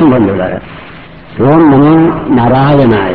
విష్ణు బంధువులారా ఓం నమో నారాయణాయ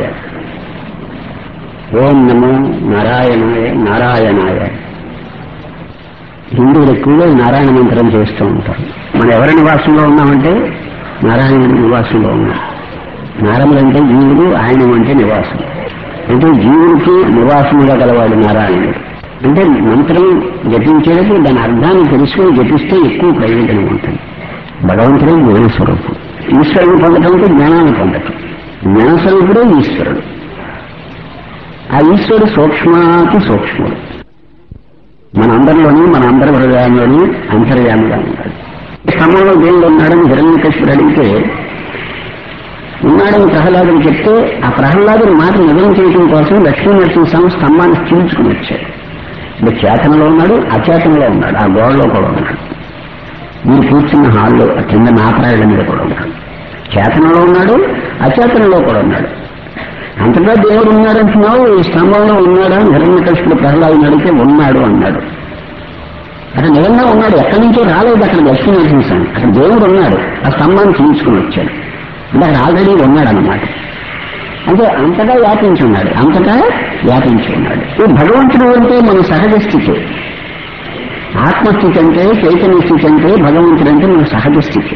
ఓం నమో నారాయణాయ నారాయణాయ హిందువులు ఎక్కువగా నారాయణ మంత్రం చేస్తూ ఉంటారు మనం ఎవరి నివాసంలో ఉన్నామంటే నారాయణ నివాసంలో ఉన్నాం నారములు అంటే జీవుడు ఆయన అంటే నివాసం అంటే జీవుడికి నివాసముగా గలవాడు నారాయణుడు అంటే మంత్రం జపించేటప్పుడు దాని అర్థాన్ని తెలుసుకొని జపిస్తే ఎక్కువ ప్రయోజనం ఉంటుంది భగవంతుడే జ్ఞాన స్వరూపం ఈశ్వరుని పొందటం అంటే జ్ఞానాన్ని పొందటం జ్ఞాన స్వరూపుడే ఈశ్వరుడు ఆ ఈశ్వరుడు సూక్ష్మాతి సూక్ష్ముడు మన అందరిలోని మన అందరి హృదయంలోని అంతర్యామిగా ఉన్నాడు స్తంభంలో దేవుడు ఉన్నాడని హిరణ్యకృష్ణుడు అడిగితే ఉన్నాడని ప్రహ్లాదుడు చెప్తే ఆ ప్రహ్లాదుని మాట నిజం చేయడం కోసం లక్ష్మీ నరసింహస్వామి స్తంభాన్ని చీల్చుకుని వచ్చాడు ఇప్పుడు చేతనలో ఉన్నాడు అచేతనలో ఉన్నాడు ఆ గోడలో కూడా ఉన్నాడు మీరు కూర్చున్న హాల్లో ఆ కింద నాపరాయల మీద కూడా ఉన్నాడు చేతనలో ఉన్నాడు అచేతనలో కూడా ఉన్నాడు అంతగా దేవుడు ఉన్నాడు అంటున్నావు ఈ స్తంభంలో ఉన్నాడా హిరణ్యకృష్ణుడు ప్రహ్లాదుని అడిగితే ఉన్నాడు అన్నాడు అక్కడ నిజంగా ఉన్నాడు ఎక్కడి నుంచో రాలేదు అక్కడ లక్ష్మీ నరసింహస్వామి అక్కడ దేవుడు ఉన్నాడు ఆ స్తంభాన్ని చీల్చుకుని వచ్చాడు అంటే అక్కడ ఆల్రెడీ ఉన్నాడు అన్నమాట అంటే అంతగా వ్యాపించి ఉన్నాడు అంతగా వ్యాపించి ఉన్నాడు ఈ భగవంతుడు అంటే మన సహజ స్థితి ఆత్మస్థితి అంటే చైతన్య స్థితి అంటే భగవంతుడు అంటే మన సహజ స్థితి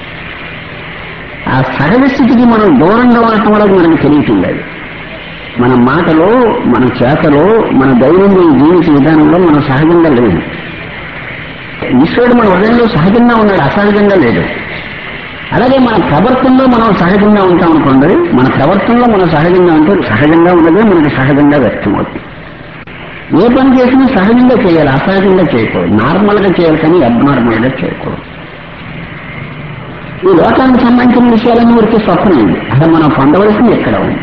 ఆ సహజ స్థితికి మనం దూరంగా ఉండటం వల్ల మనకు తెలియటం లేదు మన మాటలో మన చేతలో మన దైనందిన జీవిత విధానంలో మనం సహజంగా లేదు ఈశ్వరుడు మన హృదయంలో సహజంగా ఉన్నాడు అసహజంగా లేదు అలాగే మన ప్రవర్తనలో మనం సహజంగా ఉంటాం అనుకోండి మన ప్రవర్తనలో మనం సహజంగా ఉంటే సహజంగా ఉన్నదే మనకి సహజంగా వ్యక్తమవుతుంది ఏ పని చేసినా సహజంగా చేయాలి అసహజంగా చేయకూడదు నార్మల్ గా చేయాలి కానీ అబ్నార్మల్ గా చేయకూడదు ఈ లోకానికి సంబంధించిన విషయాలన్నీ ఊరికే స్వప్నం అసలు మనం పొందవలసింది ఎక్కడ ఉంది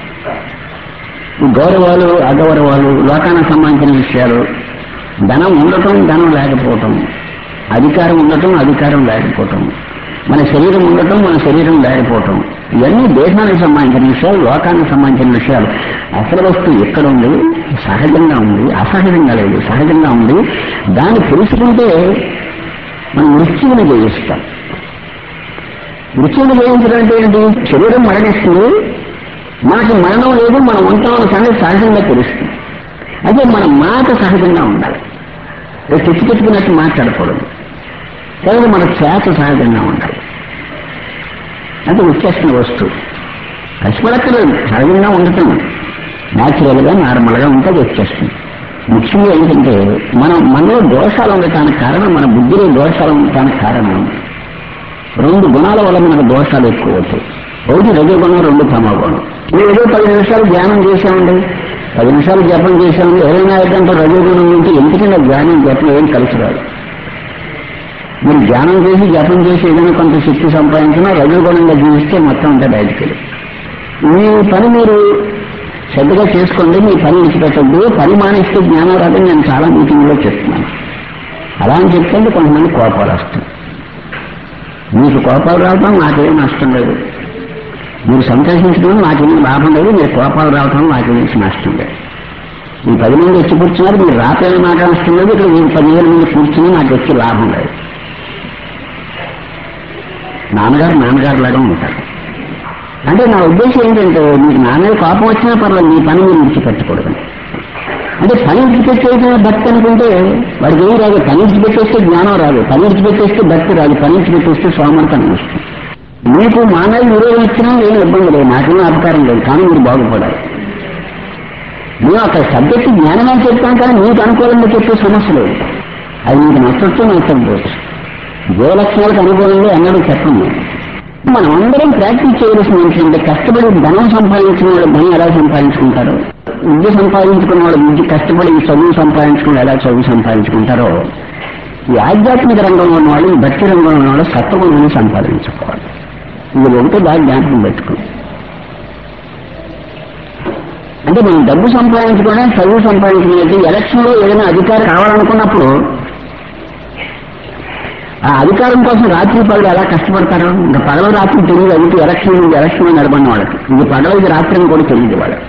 ఈ గౌరవాలు అగౌరవాలు లోకానికి సంబంధించిన విషయాలు ధనం ఉండటం ధనం లేకపోవటం అధికారం ఉండటం అధికారం లేకపోవటం మన శరీరం ఉండటం మన శరీరం లేకపోవటం ఇవన్నీ దేశానికి సంబంధించిన విషయాలు లోకానికి సంబంధించిన విషయాలు అసలు వస్తువు ఎక్కడ ఉంది సహజంగా ఉంది అసహజంగా లేదు సహజంగా ఉంది దాన్ని తెలుసుకుంటే మనం మృత్యువుని జయిస్తాం మృత్యువుని జయించడం అంటే ఏంటి శరీరం మరణిస్తుంది మనకి మరణం లేదు మనం ఉంటామన్న సంగతి సహజంగా తెలుస్తుంది అయితే మన మాట సహజంగా ఉండాలి తెచ్చి పెట్టుకున్నట్టు మాట్లాడకూడదు కాబట్టి మన చేత సహజంగా ఉండాలి అంటే వచ్చేస్తున్న వస్తువు కష్టపడక్కలేదు సహజంగా ఉండటం న్యాచురల్ గా నార్మల్ గా ఉంటే అది వచ్చేస్తుంది ముఖ్యంగా ఏంటంటే మనం మనలో దోషాలు ఉండటానికి కారణం మన బుద్ధిలో దోషాలు ఉండటానికి కారణం రెండు గుణాల వల్ల మనకు దోషాలు ఎక్కువ అవుతాయి ఒకటి రజోగుణం రెండు తమోగుణం మీరు ఏదో పది నిమిషాలు ధ్యానం చేసామండి పది నిమిషాలు జపం చేసామండి ఎవరైనా ఐదంటే రజోగుణం ఉంటే ఎందుకంటే ధ్యానం జపం ఏం కలిసి రాదు మీరు ధ్యానం చేసి జపం చేసి ఏదైనా కొంత శక్తి సంపాదించినా రజోగుణంగా జీవిస్తే మొత్తం అంతా బయటికి వెళ్ళి మీ పని మీరు శ్రద్ధగా చేసుకోండి మీ పని విడిచిపెట్టద్దు పని మానేస్తే జ్ఞానం రాదని నేను చాలా మీటింగ్లో చెప్తున్నాను అలా అని చెప్తే కొంతమంది కోపాలు వస్తాయి మీకు కోపాలు రావడం నాకేం నష్టం లేదు మీరు సంతోషించడం నాకేమీ లాభం లేదు మీరు కోపాలు రావడం నాకేమీ నష్టం లేదు ఈ పది మంది వచ్చి కూర్చున్నారు మీరు రాపేది నాకు నష్టం లేదు ఇక్కడ మీరు పదివేల మంది కూర్చుని నాకు వచ్చే లాభం లేదు నాన్నగారు నాన్నగారు లాగా ఉంటారు అంటే నా ఉద్దేశం ఏంటంటే మీకు నాన్నగారు కోపం వచ్చినా పర్లేదు మీ పని మీరు విడిచిపెట్టకూడదు అంటే పని విడిచిపెట్టేసిన భక్తి అనుకుంటే వాడికి ఏం రాదు పని విడిచిపెట్టేస్తే జ్ఞానం రాదు పని విడిచిపెట్టేస్తే భక్తి రాదు పని విడిచిపెట్టేస్తే సోమర్థం వస్తుంది మీకు మానవ విరోధం ఇచ్చినా ఏం ఇబ్బంది లేదు నాకేమీ అపకారం లేదు కానీ మీరు బాగుపడాలి మేము అక్కడ సబ్జెక్టు జ్ఞానమే చెప్తాం కానీ మీకు అనుకూలంగా చెప్పే సమస్య లేదు అది మీకు నచ్చొచ్చు నచ్చకపోవచ్చు జీవలక్షణాలకు అనుకూలంగా ఎన్నడూ చెప్పండి మనం అందరం ప్రాక్టీస్ చేయవలసిన ఏంటంటే కష్టపడి ధనం సంపాదించిన వాడు ధనం ఎలా సంపాదించుకుంటారో విద్య సంపాదించుకున్న వాడు విద్య కష్టపడి చదువు సంపాదించుకుని ఎలా చదువు సంపాదించుకుంటారో ఈ ఆధ్యాత్మిక రంగంలో ఉన్నవాళ్ళు ఈ భక్తి రంగంలో ఉన్నవాళ్ళు సత్వగుణాన్ని సంపాదించుకోవాలి ఇది ఒకటి బాగా జ్ఞాపకం పెట్టుకుని అంటే మనం డబ్బు సంపాదించుకోవడం చదువు సంపాదించుకునేది ఎలక్షన్ లో ఏదైనా అధికారం కావాలనుకున్నప్పుడు ఆ అధికారం కోసం రాత్రి పగలు ఎలా కష్టపడతారు ఇంకా పగల రాత్రి తెలియదు అది ఎలక్షన్ నుంచి ఎలక్షన్ నడబడిన వాళ్ళకి ఇది పగల ఇది రాత్రి అని కూడా తెలియదు వాళ్ళకి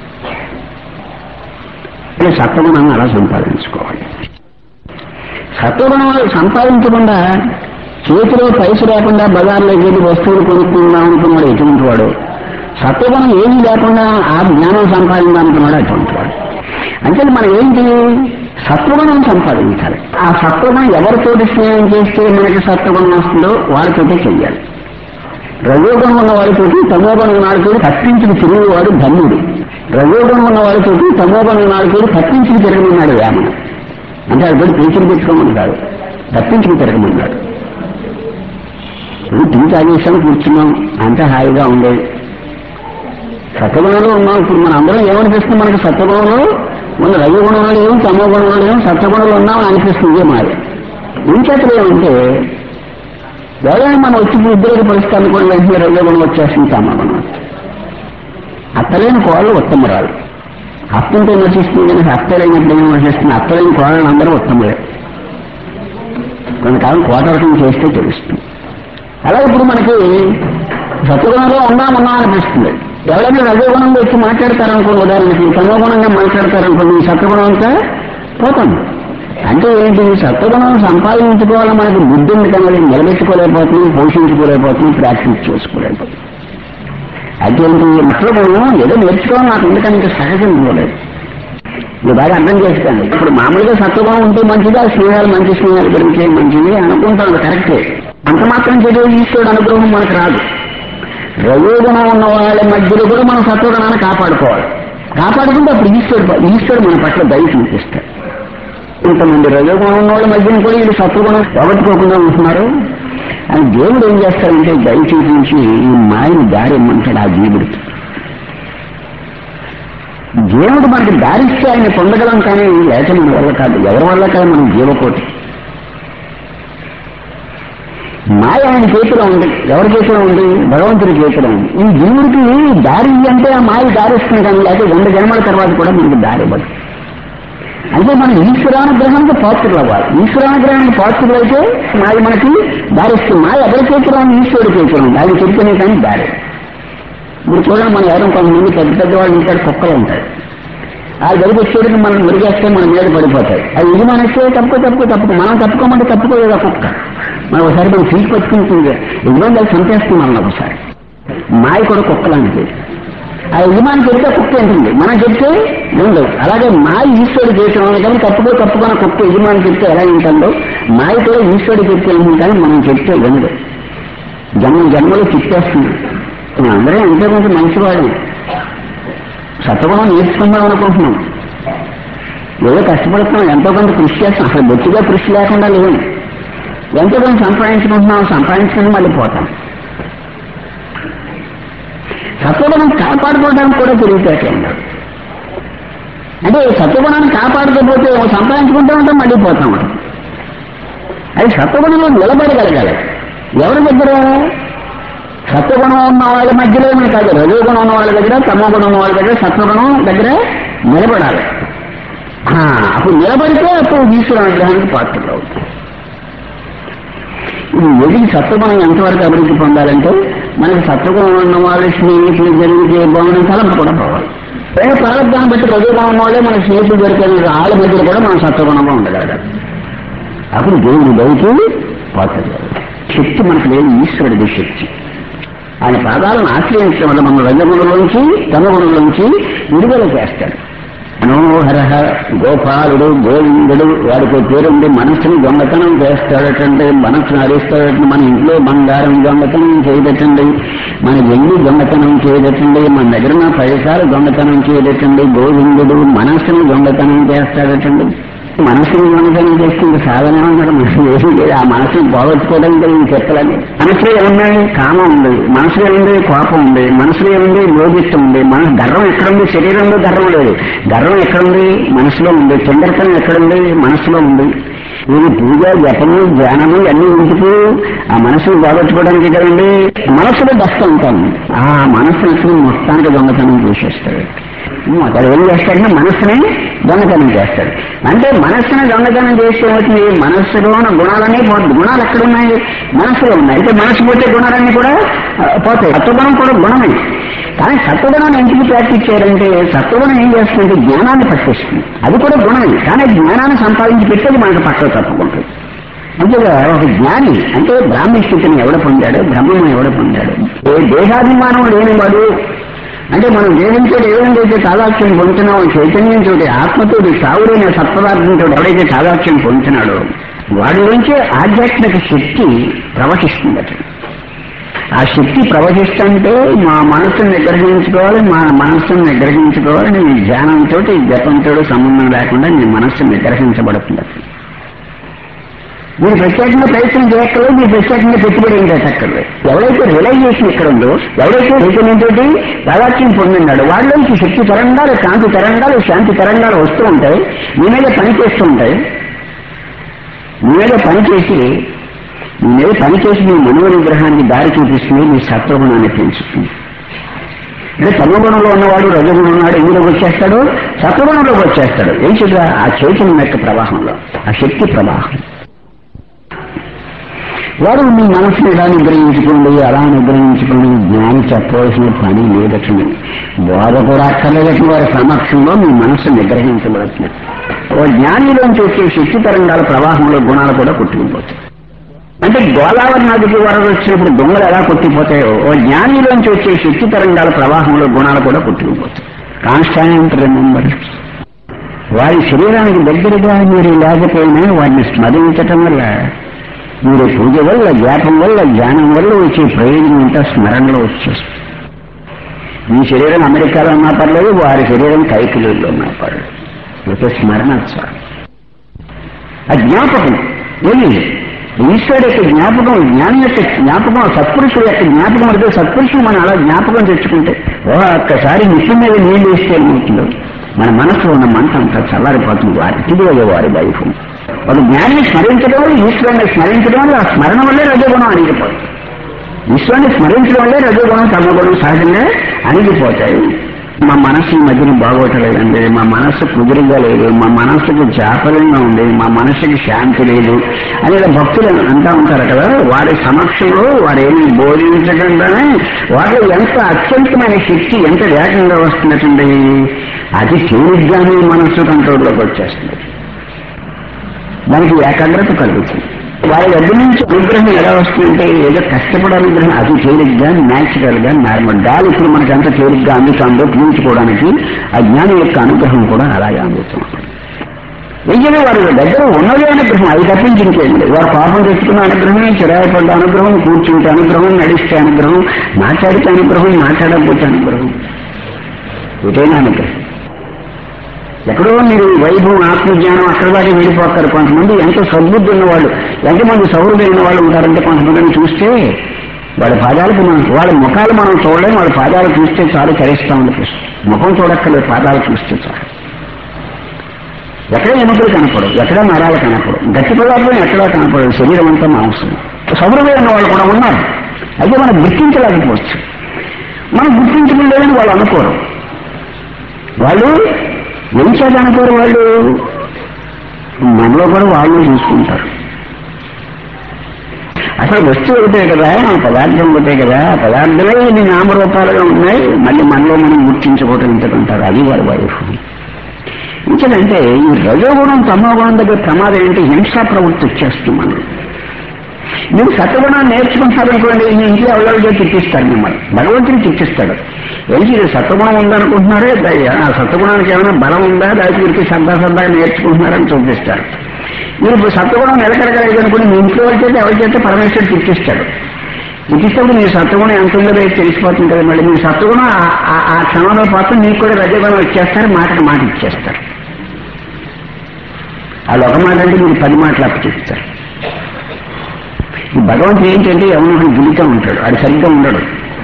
అంటే సత్వగుణాన్ని అలా సంపాదించుకోవాలి సత్వగుణం సంపాదించకుండా చేతిలో పైస లేకుండా బజార్లోకి వెళ్ళి వస్తువులు కొనుక్కుందాం అనుకున్నాడు ఎటువంటి వాడు సత్వగుణం ఏమీ లేకుండా ఆ జ్ఞానం సంపాదిందాం అనుకున్నాడు అటువంటి వాడు అంటే మనం ఏంటి సత్వగుణం సంపాదించాలి ఆ సత్వగుణం ఎవరితోటి స్నేహం చేస్తే మనకి సత్వగుణం వస్తుందో వాడితోటే చెయ్యాలి రజోగుణం ఉన్న వాడితోటి తమోగుణం ఉన్న వాడితోటి తప్పించుకు తిరిగేవాడు ధన్యుడు రజోగుణం ఉన్న వాడితోటి తమోగుణం ఉన్న వాడితోటి తప్పించుకు తిరగమన్నాడు వేమన అంటే అది కూడా పెంచులు పెట్టుకోమని కాదు తప్పించుకు తిరగమన్నాడు ఇప్పుడు టీ తాగేసాం కూర్చున్నాం అంత హాయిగా ఉండేది సత్వగుణంలో ఉన్నాం ఇప్పుడు మన అందరం ఏమనిపిస్తుంది మనకి సత్వగుణంలో మన రజగుణంలో లేవు తమోగుణంలో లేవు సత్వగుణంలో ఉన్నామని అనిపిస్తుంది మాయ ఇంకెక్కడ ఏమంటే ఎవరైనా మనం వచ్చి ఉద్యోగ పరిస్థితి కూడా వెంటనే రజగుణం వచ్చేస్తుంది తమోగుణం అత్తలేని కోళ్ళు ఉత్తమరాలు అత్తంతో నశిస్తుంది కానీ అత్తలేనప్పుడు ఏం నశిస్తుంది అత్తలేని కోళ్ళని అందరూ ఉత్తములే కొంతకాలం కోటరకం చేస్తే తెలుస్తుంది అలా ఇప్పుడు మనకి సత్వగుణంలో ఉందాం ఉన్నాం అనిపిస్తుంది ఎవరైనా రజోగుణంలో వచ్చి మాట్లాడతారనుకోండి ఉదాహరణకి తమోగుణంగా మాట్లాడతారనుకోండి ఈ సత్వగుణం అంతా పోతుంది అంటే ఏంటి ఈ సత్వగుణం సంపాదించుకోవాలని మనకి బుద్ధి ఉంది కానీ అది నిలబెట్టుకోలేకపోతుంది పోషించుకోలేకపోతుంది ప్రాక్టీస్ చేసుకోలేకపోతుంది అటువంటి సత్వగుణం ఏదో నేర్చుకోవాలి నాకు ఎందుకని ఇంకా సహజం పోలేదు ఇది బాగా అర్థం చేసుకోండి ఇప్పుడు మామూలుగా సత్వగుణం ఉంటే మంచిది ఆ స్నేహాలు మంచి స్నేహాలు గురించి మంచిది అనుకుంటాం అది కరెక్టే అంత మాత్రం చదివి ఈశ్వరుడు అనుగ్రహం మనకు రాదు రజోగుణం ఉన్న వాళ్ళ మధ్యలో కూడా మనం సత్వగుణాన్ని కాపాడుకోవాలి కాపాడుకుంటే అప్పుడు ఈశ్వరుడు ఈశ్వరుడు మన పట్ల దయ చూపిస్తాడు ఇంతమంది రజోగుణం ఉన్న వాళ్ళ మధ్యన కూడా వీళ్ళు సత్వగుణం పోగొట్టుకోకుండా ఉంటున్నారు అని దేవుడు ఏం చేస్తాడంటే దయ చూపించి ఈ మాయని దారి ఇమ్మంటాడు ఆ జీవుడికి దేవుడు మనకి దారిస్తే ఆయన పొందగలం కానీ లేక మన వల్ల కాదు ఎవరి వల్ల కాదు మనం జీవకోటి మాయ ఆయన చేతిలో ఉంది ఎవరి చేతిలో ఉంది భగవంతుడి చేతిలో ఉంది ఈ జీవుడికి దారి అంటే ఆ మాయ దారిస్తుంది కానీ లేకపోతే వంద జన్మల తర్వాత కూడా మనకి దారి ఇవ్వదు అంటే మనం ఈశ్వరానుగ్రహానికి పాత్రలు అవ్వాలి ఈశ్వరానుగ్రహానికి పాత్రలు అయితే మాయ మనకి దారిస్తుంది మాయ ఎవరి చేతిలో ఉంది ఈశ్వరుడి చేతిలో ఉంది ఆయన చెప్తేనే కానీ దారి ఇప్పుడు చూడండి మనం ఎవరైనా కొంతమంది పెద్ద పెద్ద వాళ్ళు ఉంటారు కుక్కలు ఉంటారు ఆ గడిపి వచ్చేటికి మనం మురిగేస్తే మన మీద పడిపోతాయి అది ఇది మనస్తే తప్పుకో తప్పుకో తప్పుకో మనం తప్పుకోమంటే తప్పుకోలేదు ఆ కుక్క మనం ఒకసారి మనం సీట్ పట్టుకుంటుంది ఇబ్బంది అది చంపేస్తుంది మనం ఒకసారి మాయ కూడా కుక్కలాంటిది ఆ యజమాని చెప్తే కుక్క ఉంటుంది మనం చెప్తే ఉండవు అలాగే మాయ ఈశ్వరుడు చేసిన కానీ తప్పుకో తప్పుకున్న కుక్క యజమాని చెప్తే ఎలా ఉంటుందో మాయ కూడా ఈశ్వరుడు చెప్తే ఉంటుంది కానీ మనం చెప్తే ఉండదు జన్మ జన్మలో తిప్పేస్తుంది అందరం ఎంతో కొంచెం మంచివాడు సత్వగుణం నేర్చుకుందాం అనుకుంటున్నాం ఏదో కష్టపడుతున్నాం ఎంతో కొంత కృషి చేస్తాం అసలు బొత్తిగా కృషి లేకుండా లేవు ఎంతో కొంత సంపాదించుకుంటున్నాం సంపాదించుకుని మళ్ళీ పోతాం సత్వగుణం కాపాడుకోవడానికి కూడా తెలివితేటలు ఉండవు అంటే సత్వగుణాన్ని కాపాడుకోకపోతే సంపాదించుకుంటూ ఉంటాం మళ్ళీ పోతాం ఉంటాం అది సత్వగుణంలో నిలబడగలగాలి ఎవరి దగ్గర సత్వగుణం ఉన్న వాళ్ళ మధ్యలో ఏమీ కాదు రజోగుణం ఉన్న వాళ్ళ దగ్గర తమోగుణం ఉన్న వాళ్ళ దగ్గర సత్వగుణం దగ్గర నిలబడాలి ఆ, అప్పుడు నిలబడితే అప్పుడు ఈశ్వర అనుగ్రహానికి పాత్రలు అవుతాయి ఈ ఎదిగి సత్వగుణం ఎంతవరకు అభివృద్ధి పొందాలంటే మనకి సత్వగుణం ఉన్న వాళ్ళ స్నేహితులు జరిగితే బాగుండే తలంపు కూడా పోవాలి లేదా ప్రారంభాన్ని బట్టి రజోగుణం ఉన్న వాళ్ళే మన స్నేహితులు దొరికే వాళ్ళ మధ్యలో కూడా మనం సత్వగుణంగా ఉండగలగాలి అప్పుడు దేవుడి దయకి పోతుంది శక్తి మనకు లేదు ఈశ్వరుడి శక్తి ఆయన పాదాలను ఆశ్రయించడం వల్ల మన రజగుణంలోంచి తమగుణంలోంచి విడుదల చేస్తాడు మనోహర గోపాలుడు గోవిందుడు వాడికి పేరుండి మనసుని దొంగతనం చేస్తాడటండి మనసును హరిస్తాడటండి మన ఇంట్లో బంగారం దొంగతనం చేయదటండి మన వెండి దొంగతనం చేయదటండి మన దగ్గర ఉన్న పైసాలు దొంగతనం చేయదటండి గోవిందుడు మనసుని దొంగతనం చేస్తాడటండి మనసుని దొంగతనం చేస్తుంది సాధన ఉన్నారు మనసు ఏమీ లేదు ఆ మనసుని పోగొట్టుకోవడానికి నేను చెప్పాలని మనసులో ఏమున్నాయి కామం ఉంది మనసులో ఏముంది కోపం ఉంది మనసులో ఏముంది లోభిష్టం ఉంది మన గర్వం ఎక్కడుంది శరీరంలో గర్వం లేదు గర్వం ఎక్కడుంది మనసులో ఉంది తొందరతనం ఎక్కడుంది మనసులో ఉంది ఇది పూజ జపము ధ్యానము అన్ని ఉంచుతూ ఆ మనసును పోగొట్టుకోవడానికి కదండి మనసులో దస్త ఉంటాను ఆ మనసుని మొత్తానికి దొంగతనం చేసేస్తాడు అతడు ఏం చేస్తాడంటే మనస్సుని దొంగతనం చేస్తాడు అంటే మనస్సుని దొంగతనం చేస్తే ఏమవుతుంది మనస్సులో ఉన్న గుణాలన్నీ పోతుంది గుణాలు ఎక్కడున్నాయి మనస్సులో ఉన్నాయి అయితే మనసు పోతే గుణాలన్నీ కూడా ఆ, పోతాయి సత్వగుణం కూడా గుణమే కానీ సత్వగుణాన్ని ఎందుకు ప్రాక్టీస్ చేయాలంటే సత్వగుణం ఏం చేస్తుందంటే జ్ఞానాన్ని పట్టిస్తుంది అది కూడా గుణమే కానీ జ్ఞానాన్ని సంపాదించి పెట్టేది మనకు పక్కన తప్పుకుంటుంది అంతేగా ఒక జ్ఞాని అంటే బ్రాహ్మణ స్థితిని ఎవడ పొందాడు బ్రహ్మను ఎవడ పొందాడు ఏ దేహాభిమానం లేనివాడు అంటే మనం దేహంతో ఏదైతే తాదాత్యం పొందుతున్నామో చైతన్యంతో ఆత్మతోటి సావుడైన సత్పదార్థంతో ఎవడైతే తాదాత్యం పొందుతున్నాడో వాడి నుంచే ఆధ్యాత్మిక శక్తి ప్రవహిస్తుందట ఆ శక్తి ప్రవహిస్తుంటే మా మనస్సును నిగ్రహించుకోవాలి మా మనస్సును నిగ్రహించుకోవాలి నీ ధ్యానంతో జపంతో సంబంధం లేకుండా నీ మనస్సు నిగ్రహించబడుతుంది మీరు ప్రత్యేకంగా ప్రయత్నం చేయక్కర్లేదు మీరు ప్రత్యేకంగా పెట్టుబడి ఏం పెట్టక్కర్లేదు ఎవరైతే రిలైజేషన్ ఇక్కడ ఉందో ఎవరైతే చైతన్యంతో దాదాత్యం పొందినాడు వాళ్ళలోంచి శక్తి తరంగాలు కాంతి తరంగాలు శాంతి తరంగాలు వస్తూ ఉంటాయి మీ మీద పని చేస్తూ ఉంటాయి మీ మీద పని చేసి మీ మీద పని చేసి మీ మనోనిగ్రహానికి దారి చూపిస్తుంది మీ సత్వగుణాన్ని పెంచుతుంది అంటే తమగుణంలో ఉన్నవాడు రజగుణం ఉన్నాడు ఎందులోకి వచ్చేస్తాడు సత్వగుణంలోకి వచ్చేస్తాడు ఏం చేద్దా ఆ చైతన్యం యొక్క ప్రవాహంలో ఆ శక్తి ప్రవాహం వాడు మీ మనసుని ఇలా నిగ్రహించుకోండి అలా నిగ్రహించుకోండి జ్ఞాని చెప్పవలసిన పని లేదటండి బోధ కూడా అక్కర్లేదట వారి సమక్షంలో మీ మనస్సు నిగ్రహించబడుతుంది ఓ జ్ఞానిలోంచి వచ్చే శక్తి తరంగాల ప్రవాహంలో గుణాలు కూడా కొట్టుకుపోతాయి అంటే గోదావరి నదికి వరద వచ్చినప్పుడు దొంగలు ఎలా కొట్టిపోతాయో ఓ జ్ఞానిలోంచి వచ్చే శక్తి తరంగాల ప్రవాహంలో గుణాలు కూడా కొట్టుకుపోతాయి కాన్స్టాంట్ రిమెంబర్ వారి శరీరానికి దగ్గరగా మీరు లేకపోయినా వారిని స్మరించటం వల్ల మీరు పూజ వల్ల జ్ఞాపం వల్ల జ్ఞానం వల్ల వచ్చే ప్రయోజనం అంతా స్మరణలో వచ్చేస్తుంది మీ శరీరం అమెరికాలో ఉన్నా పర్లేదు వారి శరీరం కైకిలూరులో ఉన్నా పర్లేదు ఒక స్మరణ చాలు ఆ జ్ఞాపకం ఏమి ఈశ్వరుడు యొక్క జ్ఞాపకం జ్ఞానం యొక్క జ్ఞాపకం సత్పురుషుడు యొక్క జ్ఞాపకం అంటే సత్పురుషుడు మనం అలా జ్ఞాపకం తెచ్చుకుంటే ఓ ఒక్కసారి నిత్యం మీద నీళ్ళు వేస్తే ఏమవుతుందో మన మనసులో ఉన్న మంట అంతా చల్లారిపోతుంది వారి తిరిగి వారి లైఫ్ ఒక జ్ఞానాన్ని స్మరించడం వల్ల ఈశ్వరుని స్మరించడం వల్ల ఆ స్మరణ వల్లే రజగుణం అణిగిపోతుంది ఈశ్వరుని స్మరించడం వల్లే రజగుణం తమగుణం సహజంగా అణిగిపోతాయి మా మనస్సు ఈ మధ్యన బాగోటలేదండి మా మనస్సు కుదురుగా లేదు మా మనస్సుకు చాపల్యంగా ఉంది మా మనస్సుకి శాంతి లేదు అనేది భక్తులు అంటా ఉంటారు కదా వారి సమక్షంలో వారు ఏమి బోధించకుండానే వారిలో ఎంత అత్యంతమైన శక్తి ఎంత వేగంగా వస్తున్నట్టుండి అది తేలిగ్గానే మనస్సు కంట్రోల్లోకి వచ్చేస్తుంది దానికి ఏకాగ్రత కలుగుతుంది వారి దగ్గర నుంచి అనుగ్రహం ఎలా వస్తుందంటే ఏదో కష్టపడే అనుగ్రహం అది తేలిగ్గా న్యాచురల్ గా నార్మల్ గాలి ఇప్పుడు మనకి ఎంత తేలిగ్గా అందుతుందో పీల్చుకోవడానికి ఆ జ్ఞానం యొక్క అనుగ్రహం కూడా అలాగే అందుతుంది ఎందుకంటే వారి దగ్గర ఉన్నదే అనుగ్రహం అది తప్పించి ఇంకేం లేదు వారు పాపం తెచ్చుకున్న అనుగ్రహం చిరాయపడ్డ అనుగ్రహం కూర్చుంటే అనుగ్రహం నడిస్తే అనుగ్రహం మాట్లాడితే అనుగ్రహం మాట్లాడకపోతే అనుగ్రహం ఇటైనా అనుగ్రహం ఎక్కడో మీరు వైభవం ఆత్మజ్ఞానం అక్కడ దాకా వెళ్ళిపోతారు కొంతమంది ఎంతో సద్బుద్ధి ఉన్నవాళ్ళు ఎంతమంది సౌహృదైన వాళ్ళు ఉంటారంటే కొంతమందిని చూస్తే వాళ్ళ పాదాలకు మనం వాళ్ళ ముఖాలు మనం చూడలేం వాళ్ళ పాదాలు చూస్తే చాలు చరిస్తామని కృష్ణ ముఖం చూడక్కర్లేదు పాదాలు చూస్తే చాలు ఎక్కడ ఎముకలు కనపడవు ఎక్కడ నరాలు కనపడవు గట్టి పదార్థం ఎక్కడా కనపడదు శరీరం అంతా మాంసం సౌహృదయం ఉన్న వాళ్ళు కూడా ఉన్నారు అయితే మనం గుర్తించలేకపోవచ్చు మనం గుర్తించలేదని వాళ్ళు అనుకోరు వాళ్ళు ఏం చేత అనుకోరు వాళ్ళు మనలో కూడా వాళ్ళు చూసుకుంటారు అసలు వస్తువు ఒకటే కదా పదార్థం ఒకటే కదా ఆ పదార్థమే ఇన్ని నామరూపాలుగా ఉన్నాయి మళ్ళీ మనలో మనం గుర్తించుకోవటం ఇంతకుంటారు అది వారి వైఫ్ ఇంకేంటంటే ఈ రజోగుణం తమోగుణం దగ్గర ప్రమాదం ఏంటి హింసా ప్రవృత్తి వచ్చేస్తుంది మనం మీరు సత్వగుణాన్ని నేర్చుకుంటారనుకోండి మీ ఇంట్లో ఎవరెవరితో తిట్టిస్తారు మిమ్మల్ని భగవంతుని తిట్టిస్తాడు ఏంటి ఇది సత్వగుణం ఉందనుకుంటున్నారే దయ ఆ సత్వగుణానికి ఏమైనా బలం ఉందా లేకపోతే వీరికి సరదా సరదాగా నేర్చుకుంటున్నారని చూపిస్తారు మీరు ఇప్పుడు సత్వగుణం నిలకడగలేదు అనుకుని మీ ఇంట్లో ఎవరి చేత ఎవరి చేత పరమేశ్వరుడు తిట్టిస్తాడు తిట్టిస్తప్పుడు మీ సత్వగుణం ఎంత ఉందో రేపు తెలిసిపోతుంది కదా మళ్ళీ మీ సత్వగుణం ఆ- ఆ- ఆ క్షణంలో పాటు మీకు కూడా రజగుణం వచ్చేస్తారు మాటకు మాట ఇచ్చేస్తారు వాళ్ళు ఒక మాట అంటే మీరు పది మాటలు అప్పచెప్తారు ఈ భగవంతుడు ఏంటంటే ఎవరినొకరు గిలిగా ఉంటాడు ఆడు సరిగ్గా ఉండడు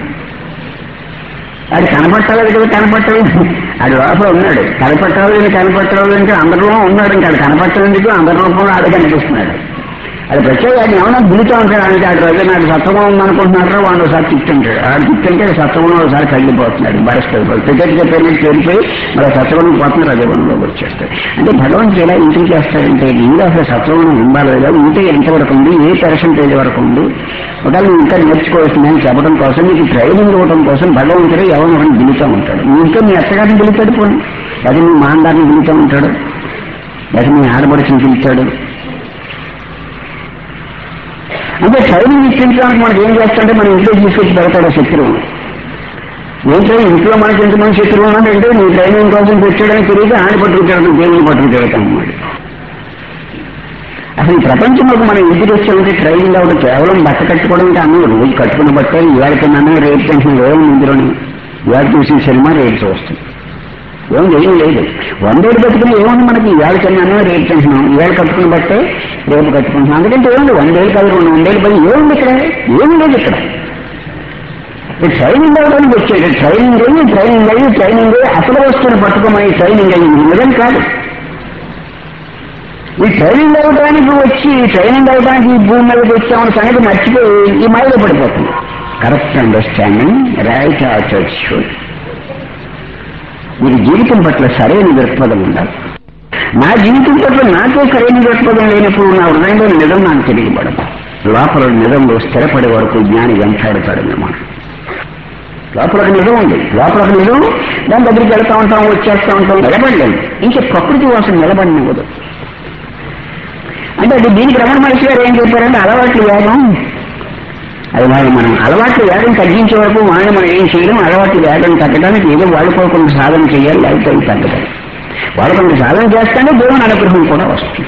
ఆడు కనపట్టాలి కదా కనపట్టలేదు ఆడు లోపల ఉన్నాడు కనపట్టాలి కనపట్టలేదు అంటే అందరిలో ఉన్నాడు ఇంకా ఆడు కనపట్టలేందుకు అందరి రూపంలో ఆడు కనిపిస్తున్నాడు అది ప్రత్యేక ఆయన ఏమైనా గురితో ఉంటాడు అంటే ఆడు రోజు నాకు సత్వమం ఉందనుకుంటున్నారా వాడు ఒకసారి తిట్టుంటాడు ఆడు తిట్టుంటే సత్వమం ఒకసారి కళ్ళిపోతున్నాడు బరస్పోయి క్రికెట్ చెప్పినట్టు చేరిపోయి మరి సత్వగుణం పోతుంది రజగుణంలోకి వచ్చేస్తాడు అంటే భగవంతుడు ఎలా ఇంటికి చేస్తాడంటే ఇందులో అసలు సత్వగుణం ఉండాలి లేదా ఉంటే ఎంతవరకు ఉంది ఏ పర్సంటేజ్ వరకు ఉంది ఒకవేళ నువ్వు ఇంకా నేర్చుకోవాల్సిందని చెప్పడం కోసం నీకు ట్రైనింగ్ ఇవ్వడం కోసం భగవంతుడు ఎవరిని ఒకరిని పిలుతూ ఉంటాడు నువ్వు ఇంకా మీ అత్తగారిని పిలుతాడు పోనీ లేదా మీ మాందారిని పిలుతూ ఉంటాడు లేదా మీ ఆడబడిచిని పిలుస్తాడు అంటే ట్రైనింగ్ ఇప్పించడానికి మనకి ఏం చేస్తాడంటే మనం ఇంట్లో తీసుకొచ్చి పెడతాడు ఆ శత్రువు ఏంటో ఇంట్లో మనకి ఎంతమంది శత్రువు ఉన్నాడంటే నీ ట్రైనింగ్ కోసం తెచ్చాడని తిరిగి ఆడి పట్టుకుంటాడు దేవుని పట్టుకుంటాడు అన్నమాట అసలు ఈ ప్రపంచంలోకి మనం ఎదురు వచ్చామంటే ట్రైనింగ్ అవ్వడం కేవలం బట్ట కట్టుకోవడం అంటే అన్నీ రోజు కట్టుకున్న బట్టే ఇవాళ తిన్నాను రేపు టెన్షన్ ఏమి ఇందులోని ఇవాళ చూసిన సినిమా రేపు చూస్తాం ఏం ఏం లేదు వందేళ్ళు బతుకులు ఏముంది మనకి ఇవాళ తిన్నాను రేపు టెన్షన్ ఇవాళ కట్టుకున్న బట్టే రేపు కట్టుకుంటున్నాం అందుకంటే ఏముంది వందేళ్ళు కాదు రెండు వందేళ్ళు పది ఏముంది ఇక్కడ ఏం లేదు ఇక్కడ ఈ ట్రైనింగ్ అవ్వడానికి వచ్చేది ట్రైనింగ్ అయ్యి ట్రైనింగ్ అయ్యి ట్రైనింగ్ అయ్యి అసలు వస్తున్న పట్టుకోమని ట్రైనింగ్ అయ్యింది నిజం కాదు ఈ ట్రైనింగ్ అవ్వడానికి వచ్చి ఈ ట్రైనింగ్ అవ్వడానికి ఈ భూమి మీదకి వచ్చామని సంగతి మర్చిపోయి ఈ మైలో పడిపోతుంది కరెక్ట్ అండర్స్టాండింగ్ రైట్ ఆచర్చుడ్ మీకు జీవితం పట్ల సరైన దృక్పథం ఉండాలి నా జీవితం పట్ల నాకే సరైన దృక్పథం లేనప్పుడు నా హృదయంలో నిజం నాకు తెలియబడదు లోపల నిజంలో స్థిరపడే వరకు జ్ఞాని వెంటాడుతాడు అన్నమాట లోపల ఒక నిజం ఉంది లోపల ఒక నిజం దాని దగ్గరికి వెళ్తా ఉంటాం వచ్చేస్తా ఉంటాం నిలబడలేదు ఇంకా ప్రకృతి వాసన నిలబడినవ్వదు అంటే అది దీనికి రమణ మహర్షి గారు ఏం చెప్పారంటే అలవాట్లు వేగం అది మరి మనం అలవాట్లు వేగం తగ్గించే వరకు వాళ్ళని మనం ఏం చేయడం అలవాట్లు వేగం తగ్గడానికి ఏదో వాళ్ళు కూడా కొంత సాధన చేయాలి లేకపోతే అవి తగ్గదు వాళ్ళు కొంత సాధన చేస్తేనే దేవుని అనుగ్రహం కూడా వస్తుంది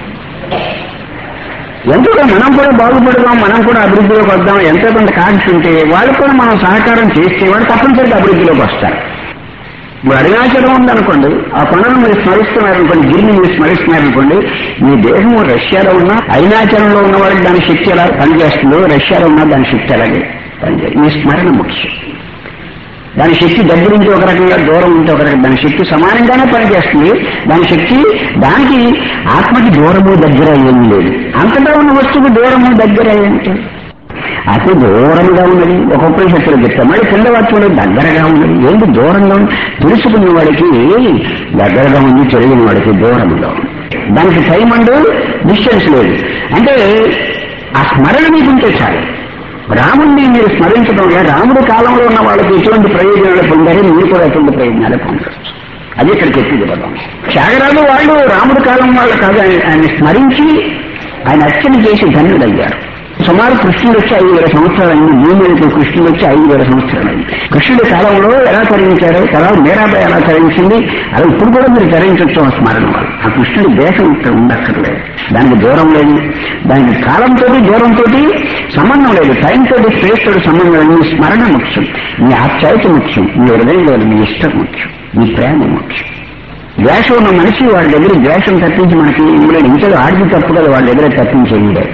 ఎంతో కొంత మనం కూడా బాగుపడదాం మనం కూడా అభివృద్ధిలోకి వద్దాం ఎంతో కొంత కాంక్ష ఉంటే వాళ్ళు కూడా మనం సహకారం చేస్తే వాళ్ళు తప్పనిసరిగా అభివృద్ధిలోకి వస్తారు ఇప్పుడు అరుణాచలం ఉందనుకోండి ఆ కొండను మీరు స్మరిస్తున్నారనుకోండి గిరిని మీరు స్మరిస్తున్నారనుకోండి మీ దేహం రష్యాలో ఉన్న అరుణాచలంలో ఉన్న వాళ్ళకి దాని శక్తి ఎలా పనిచేస్తుందో రష్యాలో ఉన్న దాని శక్తి అలాగే పనిచేస్తుంది మీ స్మరణ ముఖ్యం దాని శక్తి దగ్గర నుంచి ఒక రకంగా దూరం ఉంటే ఒక రకంగా దాని శక్తి సమానంగానే పనిచేస్తుంది దాని శక్తి దానికి ఆత్మకి దూరము దగ్గర ఏమీ లేదు అంతటా ఉన్న వస్తువు దూరము దగ్గర ఏంటి అతి దూరంగా ఉన్నది ఒక ఉపనిషత్తులు చెప్తాం మళ్ళీ కింద వాక్యంలో దగ్గరగా ఉన్నది ఏంటి దూరంగా ఉంది తెలుసుకున్న వాడికి దగ్గరగా ఉంది తెలియని వాడికి దూరంగా ఉంది దానికి టైం అండు డిస్టెన్స్ లేదు అంటే ఆ స్మరణ మీకు ఉంటే చాలు రాముడిని మీరు స్మరించడం వల్ల రాముడి కాలంలో ఉన్న వాళ్ళకి ఎటువంటి ప్రయోజనాలు పొందారో మీరు కూడా ఎటువంటి ప్రయోజనాలు పొందవచ్చు అది ఇక్కడ చెప్పింది పదం త్యాగరాజు వాళ్ళు రాముడి కాలం వాళ్ళు కాదు ఆయన ఆయన స్మరించి ఆయన అర్చన చేసి ధన్యుడయ్యారు సుమారు కృష్ణుడు వచ్చి ఐదు వేల సంవత్సరాలైంది భూమికి కృష్ణుడు వచ్చి ఐదు వేల సంవత్సరాలైంది కృష్ణుడి కాలంలో ఎలా తరించారో తర్వాత మీరాబాయి ఎలా తరించింది అలా ఇప్పుడు కూడా మీరు తరించవచ్చు ఆ స్మరణ వల్ల ఆ కృష్ణుడి దేశం ఇక్కడ ఉండక్కర్లేదు దానికి దూరం లేదు దానికి కాలంతో దూరంతో సంబంధం లేదు టైం తోటి స్పేస్ తోటి సంబంధం లేదు మీ స్మరణ ముఖ్యం మీ ఆప్యాయత ముఖ్యం మీ హృదయంలో మీ ఇష్టం ముఖ్యం మీ ప్రేమ ముఖ్యం ద్వేషం ఉన్న మనిషి వాళ్ళ దగ్గర ద్వేషం తప్పించి మనకి ఇందులో ఇంట్లో ఆడికి తప్పు కదా వాళ్ళ దగ్గర తప్పించేది లేదు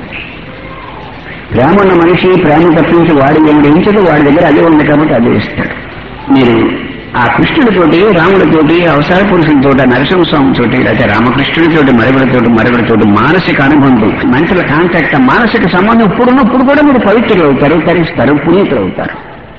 ప్రేమ ఉన్న మనిషి ప్రేమ తప్పించి వాడి ఏమిటి ఎంచదు వాడి దగ్గర అదే ఉంది కాబట్టి అదే ఇస్తాడు మీరు ఆ కృష్ణుడితోటి రాముడితోటి అవసర పురుషులతోటి నరసింహస్వామితోటి లేకపోతే రామకృష్ణుడితోటి మరొకరితోటి మరొకరితోటి మానసిక అనుబంధం మనుషుల కాంటాక్ట్ మానసిక సంబంధం ఇప్పుడున్నప్పుడు కూడా మీరు పవిత్రులు అవుతారు తరిస్తారు పునీతులు అవుతారు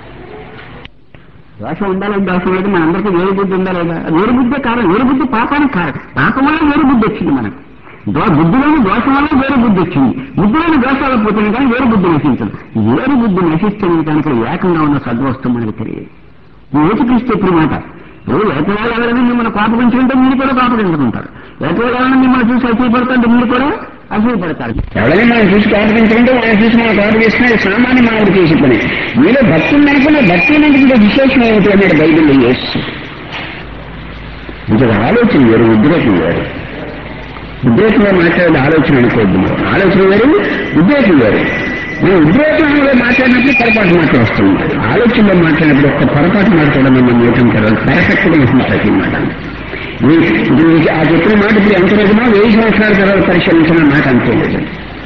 దోషం ఉండాలి దోషం లేదు మనందరికీ వేరు బుద్ధి ఉందా లేదా వేరు బుద్ధి కారణం వేరు బుద్ధి పాపానికి కారణం పాపం వల్ల వేరు బుద్ధి వచ్చింది మనకు దో బుద్ధిలోని దోషం వల్ల వేరు బుద్ధి వచ్చింది బుద్ధిలోని దోషాలు పోతుంది కానీ వేరు బుద్ధి నశించదు వేరు బుద్ధి నశిస్తుంది కనుక ఏకంగా ఉన్న సద్వస్తు మనకు తెలియదు ఏసుక్రీస్తు ఇప్పుడు మాట ఇప్పుడు ఏకవాళ్ళు ఎవరైనా మిమ్మల్ని కోపగించుకుంటే మీరు కూడా కోపగించుకుంటారు ఏకవాళ్ళు ఎవరైనా మిమ్మల్ని చూసి అసూయపడుతుంటే మీరు కూడా అసూయపడతారు ఎవరైనా మనం చూసి కోపగించుకుంటే వాళ్ళు చూసి మనం కోపగిస్తున్నా సామాన్య మానవుడు చేసి పని మీలో భక్తి ఉందనుకున్న భక్తి అనేది విశేషం ఏమిటి అన్నాడు బైబిల్లో చేస్తూ ఇంకొక ఆలోచన వేరు ఉద్రేకం వేరు ఉద్రేకంగా మాట్లాడే ఆలోచన అనుకోవద్దు మనం ఆలోచన వేరు ఉద్రేకం వేరు మనం ఉద్రేకంలో మాట్లాడినప్పుడు పొరపాటు మాట వస్తుంది ఆలోచనలో మాట్లాడినప్పుడు ఒక్క పొరపాటు మాట కూడా మనం నేర్చం తర్వాత పర్ఫెక్ట్ గా ఉంటుంది ప్రతి మాట మీ- ఇప్పుడు మీకు ఆ చెప్పిన మాట ఇప్పుడు ఎంత నిజమో వెయ్యి సంవత్సరాల తర్వాత పరిశీలించిన మాట అంతే లేదు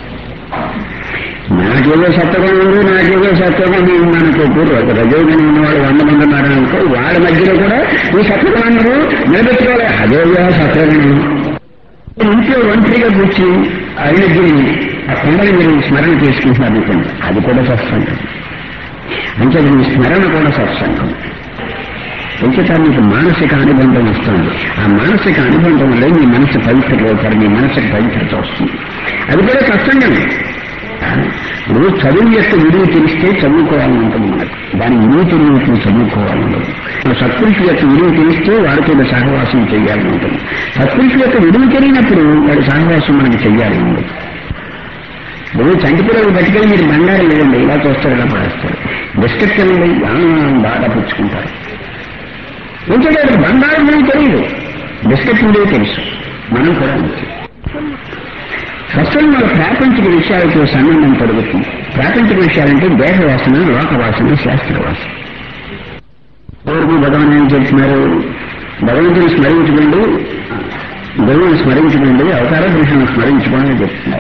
నాకేదో సత్వగుణం ఉంది నాకేదో సత్వగుణం ఉంది అనుకోకూడదు ఒక రజోగుణం ఉన్నవాడు వంద మంది ఉన్నారని అనుకో వాళ్ళ మధ్యలో కూడా ఈ సత్వగుణం నువ్వు నిలబెట్టుకోవాలి అదే సత్వగుణం ఇంట్లో ఒంటరిగా కూర్చుని అరుణగిరిని ఆ కొండని మీరు స్మరణ చేసుకుంటున్నారు అనుకోండి అది కూడా సత్సంగం అంటే మీ స్మరణ కూడా సత్సంగం ఎంచేత మీకు మానసిక అనుబంధం వస్తుంది ఆ మానసిక అనుబంధం వల్ల మీ మనసు పవిత్రత అవుతారు మీ మనసుకు పవిత్రత వస్తుంది అది కూడా సత్సంగమే ఇప్పుడు చదువు యొక్క విలువ తెలిస్తే చదువుకోవాలని ఉంటుంది మనకు దాని విలువ తెలియనప్పుడు చదువుకోవాలని ఉంటుంది ఇప్పుడు సత్పురుషుల యొక్క విలువ తెలిస్తే వాడితో సహవాసం చేయాలని ఉంటుంది సత్పురుషుల యొక్క విలువ తెలియనప్పుడు వాడి సహవాసం మనకి చెయ్యాలని ఉండదు ఇప్పుడు చంటి పిల్లలు పట్టుకెళ్ళి మీరు బంగారం లేదండి ఇలా చూస్తారు ఇలా పడేస్తారు బిస్కెట్ తినండి ఆ, బాగా పుచ్చుకుంటారు ఉంచలేదు బంగారం మీకు తెలియదు బిస్కెట్ ఉండేవి తెలుసు మనం కూడా అంతే అసలు మన ప్రాపంచిక విషయాలతో సంబంధం పెరుగుతుంది ప్రాపంచిక విషయాలంటే దేహ వాసన లోక వాసన శాస్త్ర వాసన ఎవరికి భగవాన్ ఏం చెప్తున్నారు భగవంతుని స్మరించుకోండి దేవుని స్మరించుకోండి అవతార పురుషులను స్మరించుకోండి అని చెప్తున్నారు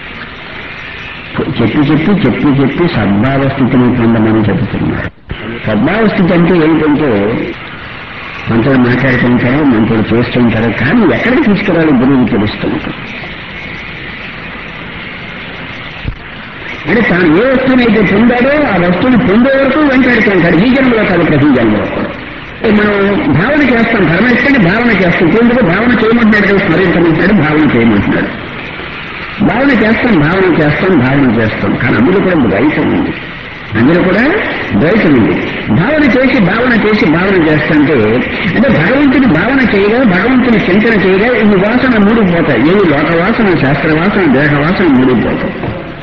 చెప్పి చెప్పి చెప్పి చెప్పి సద్భావ స్థితిని పొందమని చెబుతున్నారు సద్భావ స్థితి అంటే ఏంటంటే మనతో మాట్లాడుతుంటారు మనతో చేస్తుంటారు కానీ ఎక్కడికి తీసుకురాలి గురువు తెలుస్తూ ఉంటుంది అంటే తాను ఏ వస్తువునైతే పొందాడో ఆ వస్తువుని పొందే వరకు వెంటాడుతుంటాడు ఈ జన్మలో కాదు ప్రతి జన్మలో కూడా మనం భావన చేస్తాం పరమేశ్వరుని భావన చేస్తాం ఎందుకు భావన చేయమంటున్నాడు కదా స్మరించమంటున్నాడు భావన చేయమంటున్నాడు భావన చేస్తాం భావన చేస్తాం భావన చేస్తాం కానీ అందులో కూడా ద్వైతం ఉంది అందులో కూడా ద్వైతం ఉంది భావన చేసి భావన చేసి భావన చేస్తుంటే అంటే భగవంతుని భావన చేయగా భగవంతుని చింతన చేయగా ఈ వాసన మూడు పోతాయి ఏవి లోక వాసన శాస్త్ర వాసన దేహ వాసన మూడు పోతాయి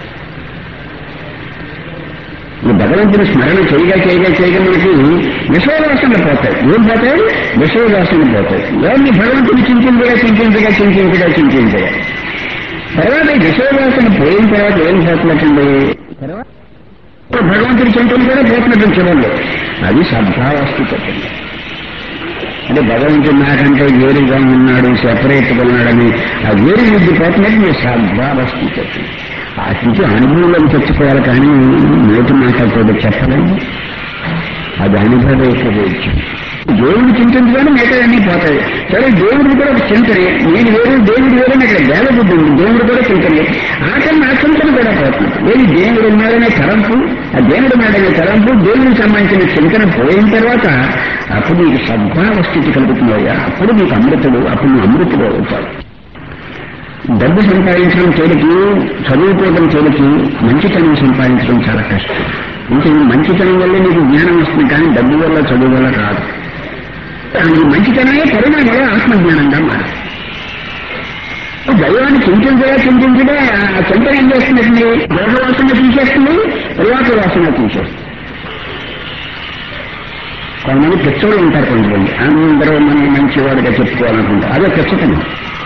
ఈ భగవంతుని స్మరణ చేయగా చేయగా చేయగా మనకి విషయవాసనలు పోతాయి ఏం పోతాయి విషయవాసనలు పోతాయి ఎవరిని భగవంతుని చింతించగా చింతించగా చింతించగా చింతించగా తర్వాత ఈ విషయవాసన పోయిన తర్వాత ఏం పోతున్నట్టుంది తర్వాత భగవంతుడి చింతన కూడా పోతున్నట్టు చివరిలో అది సద్భావస్థితి అవుతుంది అంటే భగవంతుడు నాకంటే వేరుగా ఉన్నాడు సెపరేట్గా ఉన్నాడని ఆ వేరు బుద్ధి పోతున్నట్టు మీ సద్భావస్థితి అవుతుంది ఆ స్థితి అనుభవంలోకి తెచ్చుకోవాలి కానీ నోటి మాటలతో చెప్పలేము అది అనుభవం యొక్క వచ్చింది దేవుడు చింతించగానే మిగతా అన్నీ పోతాయి సరే దేవుడు కూడా ఒక చింతనే నేను వేరు దేవుడు వేరు అని ఇక్కడ వేల బుద్ధి ఉంది దేవుడు కూడా చింతనే ఆఖరి ఆ చింతన కూడా పోతుంది ఏది దేవుడు ఉన్నాడనే తలంపు ఆ దేవుడు ఉన్నాడనే తలంపు దేవుడికి సంబంధించిన చింతన పోయిన తర్వాత అప్పుడు నీకు సద్భావ స్థితి కలుగుతున్నాయా అప్పుడు నీకు అమృతుడు అప్పుడు నువ్వు అమృతుడు అవుతావు డబ్బు సంపాదించడం తేలికి చదువుకోవడం తేలికి మంచితనం సంపాదించడం చాలా కష్టం ఇంకా ఈ మంచితనం వల్ల నీకు జ్ఞానం వస్తుంది కానీ డబ్బు వల్ల చదువు వల్ల రాదు ఈ మంచితనమే పరిణామంలో ఆత్మజ్ఞానంగా మారు దైవాన్ని చింతించగా చింతించగా ఆ చింతన ఏం చేస్తున్నట్టు దేహవాసన తీసేస్తుంది తర్వాత వాసన తీసేస్తుంది కొంతమంది పిచ్చోళ్ళు ఉంటారు కొంతమంది అందరూ మనం మంచివాడిగా చెప్పుకోవాలనుకుంటారు అదే పిచ్చతనం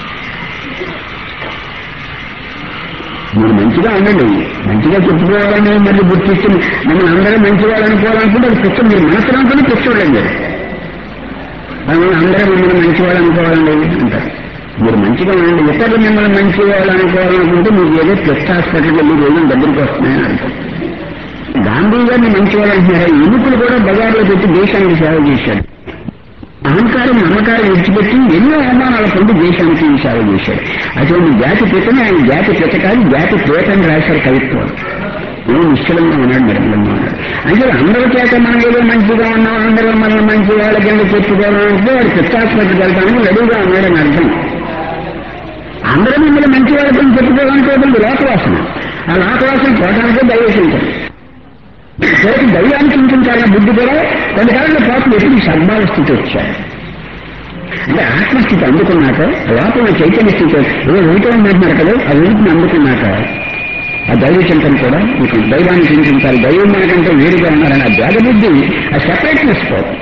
మీరు మంచిగా ఉండండి మంచిగా చెప్పుకోవాలని మళ్ళీ గుర్తిస్తే మిమ్మల్ని అందరూ మంచివాళ్ళు అనుకోవాలనుకుంటే అది పిచ్చ మీరు మనసులో అనుకుని పిచ్చోళ్ళండి మనం అందరూ మిమ్మల్ని మంచివాళ్ళు అనుకోవాలండి అంటారు మీరు మంచిగా ఉండండి ఇతరులు మిమ్మల్ని మంచివాళ్ళు అనుకోవాలనుకుంటే మీకు ఏదో పిచ్చ హాస్పిటల్లో మీరు ఏదో దగ్గరికి వస్తున్నాయని అంటారు గాంధీ గారిని మంచివాళ్ళు అంటున్నారు ఎన్నికలు కూడా బజార్లో పెట్టి దేశానికి సేవ చేశాడు అహంకారం నమ్మకారం విడిచిపెట్టి ఎన్నో అవమానాల పొంది దేశానికి సేవ చేశాడు అటువంటి జాతి పితని ఆయన జాతి పిత కాదు జాతి పేతని రాశారు కవిత్వం ఏం నిశ్చలంగా ఉన్నాడు నిర్మలంగా ఉన్నాడు అంటే అందరి చేత మనం ఏదో మంచిగా ఉన్నాం అందరూ మనం మంచి వాళ్ళ కింద చెప్పుకోవాలంటే వాడు పిత్తాసుపత్రికి వెళ్తానికి రెడీగా ఉన్నాడని అర్థం అందరూ మిమ్మల్ని మంచి వాళ్ళ కింద చెప్పుకోవాలనుకోవడం లోకవాసన ఆ లోకవాసన పోవడానికే దయచేసింటారు చివరికి దైవానికి ఉంటుంటారన్న బుద్ధి కూడా కొంతకాలంలో పాపం ఎప్పుడు సద్భావ స్థితి వచ్చారు అంటే ఆత్మస్థితి అందుకున్నాక లోపల చైతన్య స్థితి ఏదో ఉంటే ఉందంటున్నారు కదా ఆ ఉనికిని అందుకున్నాక ఆ దైవ చింతన కూడా మీకు దైవాన్ని చింతించాలి దైవం మనకంటే వేరుగా ఉన్నారని ఆ భేదబుద్ధి ఆ సెపరేట్నెస్ పోతుంది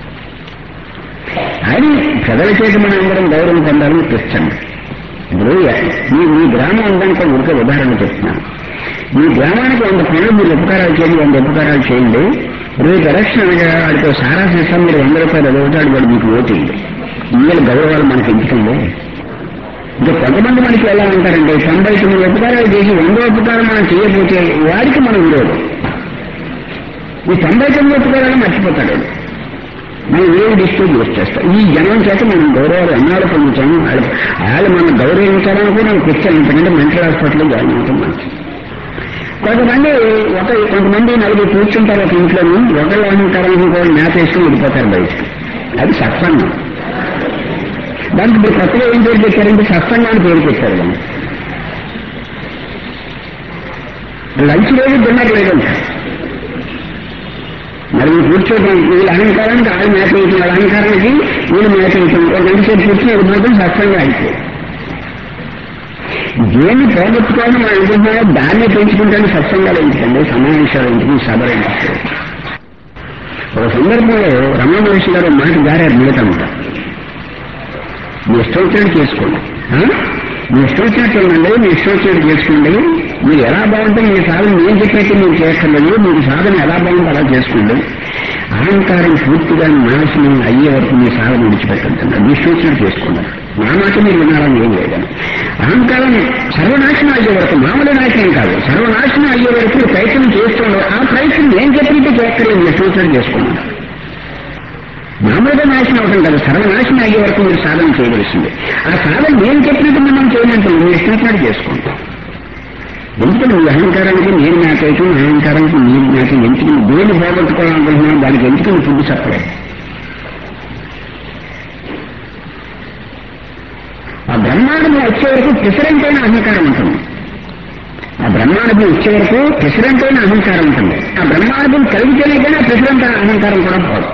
అని ప్రజల చేత మనం అందరం గౌరవం పొందాలని తెచ్చండి ఇప్పుడు మీ మీ గ్రామం ఉందనుకో ఉడక ఉదాహరణ చెప్తున్నాను మీ గ్రామానికి వంద పనులు మీరు ఉపకారాలు చేయండి వంద ఉపకారాలు చేయండి రేపు ఎలక్షన్ అనగా వాడితో సారా చేస్తాం మీరు వంద రూపాయలు ఎదుగుతాడు వాడు మీకు ఓటింది ఇవాళ గౌరవాలు మనకి ఎందుకండి ఇంకా కొంతమంది మనకి ఎలా ఉంటారంటే తొంభై తొమ్మిది ఉపకారాలు చేసి వంద ఉపకారం మనం చేయకపోతే వాడికి మనం విరోధం ఈ తొంభై తొమ్మిది ఉపకారాలు మర్చిపోతాడు వాడు. మనం ఏమి డిస్ట్రిబ్యూట్ యూజ్ చేస్తాం ఈ జనం చేత మనం గౌరవాలు అన్నాడు పొందుతాము వాళ్ళు వాళ్ళు మనం గౌరవించాలని కూడా మనం కూర్చొని ఎందుకంటే మెంటల్ హాస్పిటల్లో జాయిన్ అవుతాం మంచిది కొంతమంది ఒక కొంతమంది నలుగురు కూర్చుంటారు ఒక ఇంట్లోని ఒకళ్ళు అహంకారానికి కూడా మేత వేసుకుని వెళ్ళిపోతారు బయటికి అది సత్సంగం దానికి ఇప్పుడు కొత్తగా ఏం పేరు పెట్టారంటే సత్సంగాన్ని పేరు పెట్టారు దాన్ని లంచ్ లేదు డిన్నర్ లేదంట మరి వీళ్ళు కూర్చోవడం వీళ్ళ అహంకారానికి ఆయన మేత వేయటం వాళ్ళ అహంకారానికి వీళ్ళు మేత వేయటం ఒక గంట సేపు కూర్చుని అది మాత్రం సత్సంగా అయిపోయింది దేన్ని పోగొట్టుకోవాలని మనం అనుకుంటున్నామో దాన్ని పెంచుకుంటాను సత్సంగాలు ఎందుకండి సమావేశాలు ఎందుకు సభలు ఎందుకు ఒక సందర్భంలో రమణ మహర్షి గారు మాట గారారు మిగతా మీ ఇష్టం వచ్చినట్టు చేసుకోండి ఆ? మీ ఇష్టం వచ్చినట్టు ఉండండి మీ ఇష్టం వచ్చినట్టు చేసుకోండి మీరు ఎలా బాగుంటే మీ సాధన నేను చెప్పినట్టు మీరు చేస్తలేదు మీరు సాధన ఎలా బాగుంటే అలా చేసుకోండి అహంకారం పూర్తిగా నాశనం అయ్యే వరకు మీ సాధన విడిచిపెట్టండి మీ ఇష్టం వచ్చినట్టు చేసుకోండి నా మాట మీరు వినాలని ఏం లేదని అహంకారం సర్వనాశనం అయ్యే వరకు మామూలు నాశనం కాదు సర్వనాశనం అయ్యే వరకు మీరు ప్రయత్నం చేస్తుండవు ఆ ప్రయత్నం ఏం చెప్పినట్టు చేస్తలేదు మీ ఇష్టం వచ్చినట్టు చేసుకోండి మామూలుగా నాశనం అవడం కాదు సర్వనాశనం అయ్యే వరకు మీరు సాధన చేయవలసింది ఆ సాధన నేను చెప్పినట్టు మనం చేయనంటే మీరు ఇచ్చినట్టు చేసుకుంటాం ఎందుకంటే మీ అహంకారానికి నేను నాటేయటం అహంకారానికి మీరు నాటి ఎందుకు దేని పోగొట్టుకోవాలనుకుంటున్నాను దానికి ఎందుకు నువ్వు ఫుడ్ చెప్పలేదు ఆ బ్రహ్మాండం వచ్చే వరకు డిఫరెంట్ అయిన అహంకారం ఉంటుంది ఆ బ్రహ్మాండం వచ్చే వరకు డిఫరెంట్ అయిన అహంకారం ఉంటుంది ఆ బ్రహ్మాండం కలిగితేనే కానీ ఆ డిఫరెంట్ అయిన అహంకారం కూడా పోదు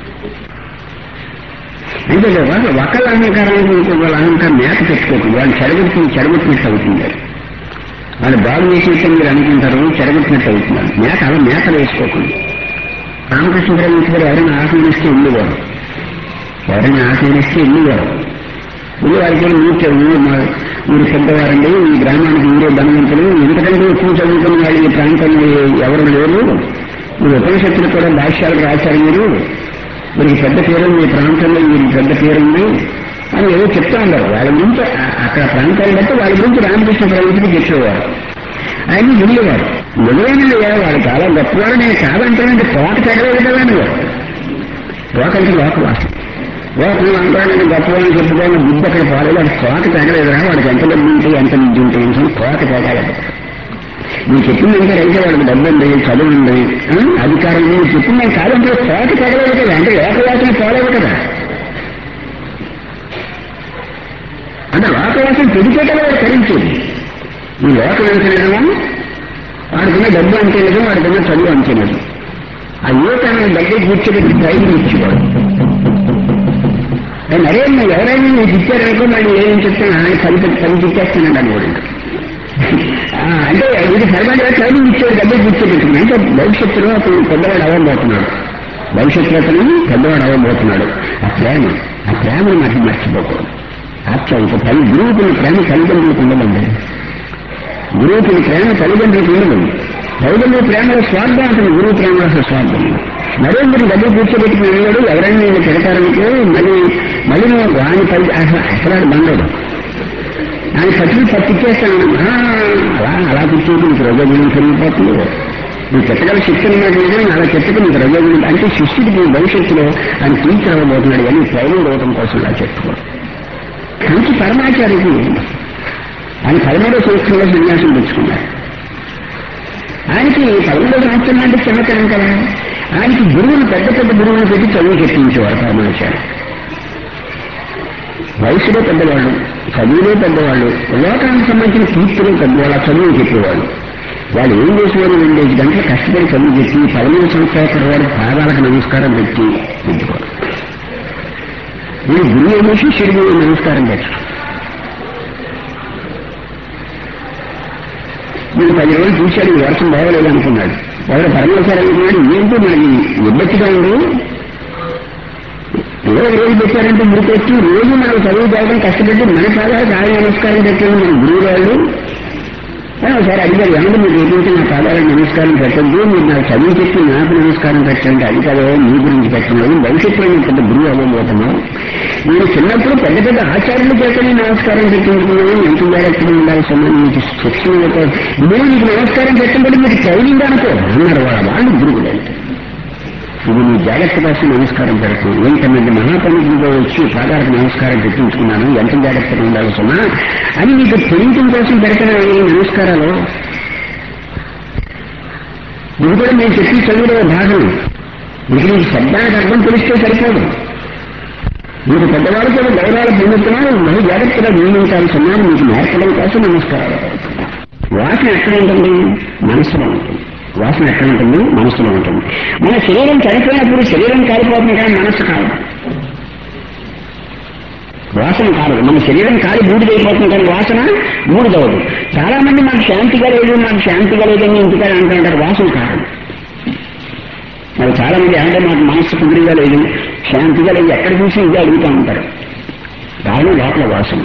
అంటే ఒక- ఒకళ్ళ అహంకారానికి ఇంకొకళ్ళ అహంకారం మేత పెట్టుకోకుండా వాళ్ళు చెడగొట్టి చెడగొట్టినట్టు అవుతుంది వాళ్ళు బాగు చేసినట్టు మీరు అనుకుంటారు చెడగొట్టినట్టు అవుతున్నారు మేత అలా మేత వేసుకోకుండా రామకృష్ణ గ్రహించి గారు ఎవరైనా ఆశ్రమిస్తే వెళ్ళేవారు ఎవరైనా ఆశ్రమిస్తే వెళ్ళేవారు వెళ్ళి వారికి ఊరు ఊరు మా ఊరు పెద్దవారండి ఈ గ్రామానికి ఊరే ధనవంతులు ఎందుకంటే ఎక్కువ చదువుకున్న వాళ్ళు ఈ ప్రాంతంలో ఎవరు లేరు ఈ ఉపనిషత్తులు కూడా భాష్యాలు రాశారు మీరు మీరు పెద్ద పేరు మీ ప్రాంతంలో మీరు పెద్ద పేరుంది అని ఏదో చెప్తా ఉన్నారు వాళ్ళ గురించి ఆ- అక్కడ ప్రాంతాన్ని బట్టి వాళ్ళ గురించి రామకృష్ణ ప్రభుత్వం చెప్పేవారు ఆయన వెళ్ళేవారు నిజమైన వాడు చాలా గొప్పవాడు నేను కాదంటానంటే తోట తగలేదు కదా అని వాడు తోకంటే లోకవాసం లోకం అంటానని గొప్పవాడిని చెప్పుకోని బుద్ధి అక్కడ పోలేదు అది తోట తగలేదురా వాడికి ఎంత డబ్బు ఉంటే ఎంత నిధి ఉంటే అని తోట తగలేదు నువ్వు చెప్పిందంటే అయితే వాడికి డబ్బు ఉంది చదువు ఉంది ఆ? అధికారం ఉంది నువ్వు చెప్పిందని కాదంటే తోట తగలేదు కదా అంటే లోకవాసం పోలేదు కదా అంటే లోకవాసం పెడితే కదా వాడు తరించేది ఈ లోకం ఎంత నిజమో వాడికున్న డబ్బు అంతే నిజం వాడికున్న చదువు అంతే నిజం ఆ యువతను దగ్గర కూర్చోబెట్టి ధైర్యం ఇచ్చేవాడు నేను అరే నువ్వు ఎవరైనా నీకు ఇచ్చారనుకో మళ్ళీ ఏం చెప్తాను ఆయన పని పని చెప్పేస్తానండి అని కూడా అంటే ఇది సర్వాడిగా ట్రైనింగ్ ఇచ్చాడు దగ్గర కూర్చోబెట్టుకుని అంటే భవిష్యత్తులో అతను పెద్దవాడు అవ్వబోతున్నాడు భవిష్యత్తులో అతను పెద్దవాడు అవ్వబోతున్నాడు ఆ ప్రేమ ఆ ప్రేమను మాకు మర్చిపోకూడదు ఆప్యాయత తల్లి గురువుకున్న ప్రేమ తల్లిదండ్రులకు ఉండదండి గురువుకున్న ప్రేమ తల్లిదండ్రులకు ఉండదు తల్లిదండ్రుల ప్రేమలో స్వార్థం ఉంటుంది గురువు ప్రేమలో అసలు స్వార్థం ఉండదు. నరేంద్రుని దగ్గర కూర్చోబెట్టుకుని వెళ్ళాడు ఎవరైనా నేను తిడతారనుకో మళ్ళీ మళ్ళీ నువ్వు వాని పై అసలు అసలు ఆడు బంధుడు ఆయన పట్టుకుని పట్టిచ్చేస్తాను ఆ, అలా అలా కూర్చోటి నీకు రజోగుణం పెరిగిపోతుంది నువ్వు చెప్పగల శక్తి ఉన్నది లేదు అలా చెప్పుకు నీకు రజోగుణం అంటే శిష్యుడికి భవిష్యత్తులో ఆయన టీచర్ అవ్వబోతున్నాడు అని ట్రైనింగ్ ఇవ్వడం కోసం ఇలా చెప్పుకోవడం మంచి పరమాచార్యకి ఆయన పదమూడో సంవత్సరంలో సన్యాసం తెచ్చుకున్నారు ఆయనకి పదమూడో సంవత్సరం అంటే చిన్నతనం కదా ఆయనకి గురువులు పెద్ద పెద్ద గురువులు పెట్టి చదువు చెప్పించేవారు పరమాచార్య వయసులో పెద్దవాళ్ళు చదువులో పెద్దవాళ్ళు లోకానికి సంబంధించిన కీర్తులు పెద్దవాళ్ళు ఆ చదువు చెప్పేవాళ్ళు వాళ్ళు ఏం చేసేవారు రెండేసి గంటలు కష్టపడి చదువు చెప్పి పదమూడు సంవత్సరాల తర్వాత పాదాలకు నమస్కారం పెట్టి పెట్టుకోవాలి వీడు గురువు ఏమో శిష్యుడికి నమస్కారం పెట్టడం వీడు పది రోజులు చూశాడు ఈ వర్షం బాగోలేదు అనుకున్నాడు ఎవరో పరమేశ్వరం అనుకున్నాడు ఏంటో మనకి ఇబ్బందిగా ఉంది ఏదో రోజు పెట్టారంటే గుర్తొచ్చి రోజు మనం చదువు చదవడం కష్టపెట్టి మన పాదాలకు ఆయన నమస్కారం పెట్టారు మన గురువు వాళ్ళు ఒకసారి అడిగారు ఏమంటే మీరు ఏంటంటే నా పాదాలకు నమస్కారం పెట్టద్దు మీరు నాకు చదువు చెప్పి నాకు నమస్కారం పెట్టండి అది కదా మీ గురించి పెట్టలేదు భవిష్యత్తులో నేను పెద్ద గురువు అవ్వబోతున్నాను నేను చిన్నప్పుడు పెద్ద పెద్ద ఆచార్యులు చేతనే నమస్కారం పెట్టించుకున్నాను ఎంత జాగ్రత్తగా ఉండాలి సమానం మీకు శిక్షణ ఇవ్వకూడదు. నేను మీకు నమస్కారం పెట్టండి మీకు ట్రైనింగ్ అనుకో అన్నారు వాళ్ళ వాళ్ళు గురువులు అంటే ఇది నీ జాగ్రత్త కోసం నమస్కారం పెడతాను ఎంతమంది మహాపండితులతో వచ్చి పాదాలకు నమస్కారం పెట్టించుకున్నాను ఎంత జాగ్రత్తగా ఉండాలి సుమా అని నీకు తెలియటం కోసం పెడతాను ఈ నమస్కారాలు ఇది కూడా నేను చెప్పి చదువులో భాగం ఇది నీకు శబ్దానికి అర్థం తెలిస్తే సరిపోదు నీకు పెద్దవాళ్ళు కూడా గౌరవాలు పొందుతున్నావు మరి జాగ్రత్తగా నియమించాలి సుమారు నీకు నేర్పడం కోసం నమస్కారాలు పెడుతున్నా. వాసన ఎక్కడ ఉంటుంది మనసులో ఉంటుంది వాసన ఎక్కడ ఉంటుంది మనసులో ఉంటుంది మన శరీరం చనిపోయినప్పుడు శరీరం కాలిపోతుంది కానీ మనస్సు కాదు వాసన కాదు మన శరీరం కాలి బూడిదైపోతుంది కానీ వాసన బూడిదవదు చాలా మంది మాకు శాంతిగా లేదు మాకు శాంతిగా లేదని ఇంటికాడ అంటుంటారు వాసన కాదు మరి చాలా మంది అంటే మాకు మనస్సు కుదిరిగా లేదు శాంతిగా లేదు ఎక్కడ చూసి ఇదే అడుగుతూ ఉంటారు కారణం లోపల వాసన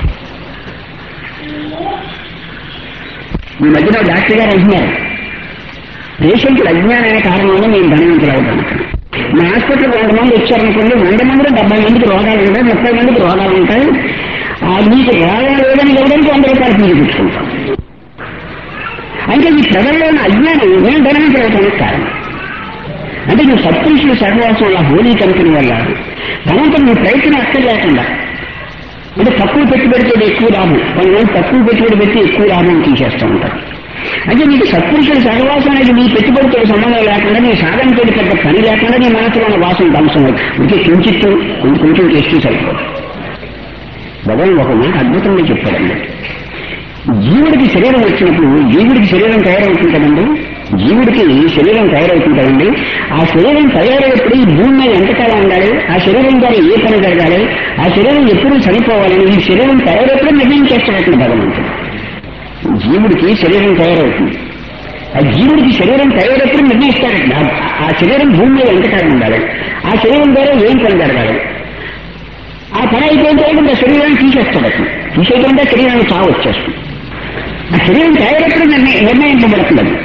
ఈ మధ్యన డాక్టర్ గారు అంటున్నారు పేషెంట్లు అజ్ఞానమైన కారణం వల్ల మేము ధనవంతులు అవుతాం మా హాస్పిటల్ వంద మంది వచ్చారనుకోండి వంద మందిలో డెబ్బై మందికి రోగాలు ఉంటాయి ముప్పై మందికి రోగాలు ఉంటాయి ఆ మీకు రోగం లేదని ఇవ్వడానికి వంద రూపాయలు ఫీజు పెట్టుకుంటాం అంటే ఈ ప్రజల్లోని అజ్ఞానం మేము ధనవంతులు అవడానికి కారణం అంటే నువ్వు సత్పురుషుల సహవాసం వల్ల హోలీ కంపెనీ వల్ల ధనంతో నువ్వు ప్రయత్నం అక్కర్లేకుండా అంటే తక్కువ పెట్టుబడి పెడితే ఎక్కువ లాభం కొంతమంది తక్కువ పెట్టుబడి పెట్టి ఎక్కువ లాభం తీసేస్తూ ఉంటారు అంటే నీకు సత్పురుషుల సహవాసం అనేది నీ పెట్టుబడితో సంబంధం లేకుండా నీ సాధనతో పెద్ద పని లేకుండా నీ మనసులో ఉన్న వాసన ధ్వంసం ఇంకే కించిత్తు కొంచెం కొంచెం చేస్తూ సరిపోదు భగవాన్ ఒక మాట అద్భుతంగా చెప్పాడండి జీవుడికి శరీరం వచ్చినప్పుడు జీవుడికి శరీరం తయారవుతుంది కదండి జీవుడికి శరీరం తయారవుతుంది కదండి ఆ శరీరం తయారయ్యేప్పుడు ఈ భూమి మీద ఎంతకాలం ఉండాలి ఆ శరీరం ద్వారా ఏ పని జరగాలి ఆ శరీరం ఎప్పుడు చనిపోవాలని ఈ శరీరం తయారయ్యేప్పుడు నిర్ణయం చేస్తాడట భగవంతుడు జీవుడికి శరీరం తయారవుతుంది ఆ జీవుడికి శరీరం తయారయ్యేప్పుడు నిర్ణయిస్తాడట ఆ- ఆ శరీరం భూమి మీద ఎంతకాలం ఉండాలి ఆ శరీరం ద్వారా ఏం పని జరగాలి ఆ పని అయిపోయిన తర్వాత ఆ శరీరాన్ని తీసేస్తాడట తీసేయకుండా శరీరాన్ని చావు వచ్చేస్తుంది ఆ శరీరం తయారప్పుడు నిర్ణయ నిర్ణయించబడుతుంది అది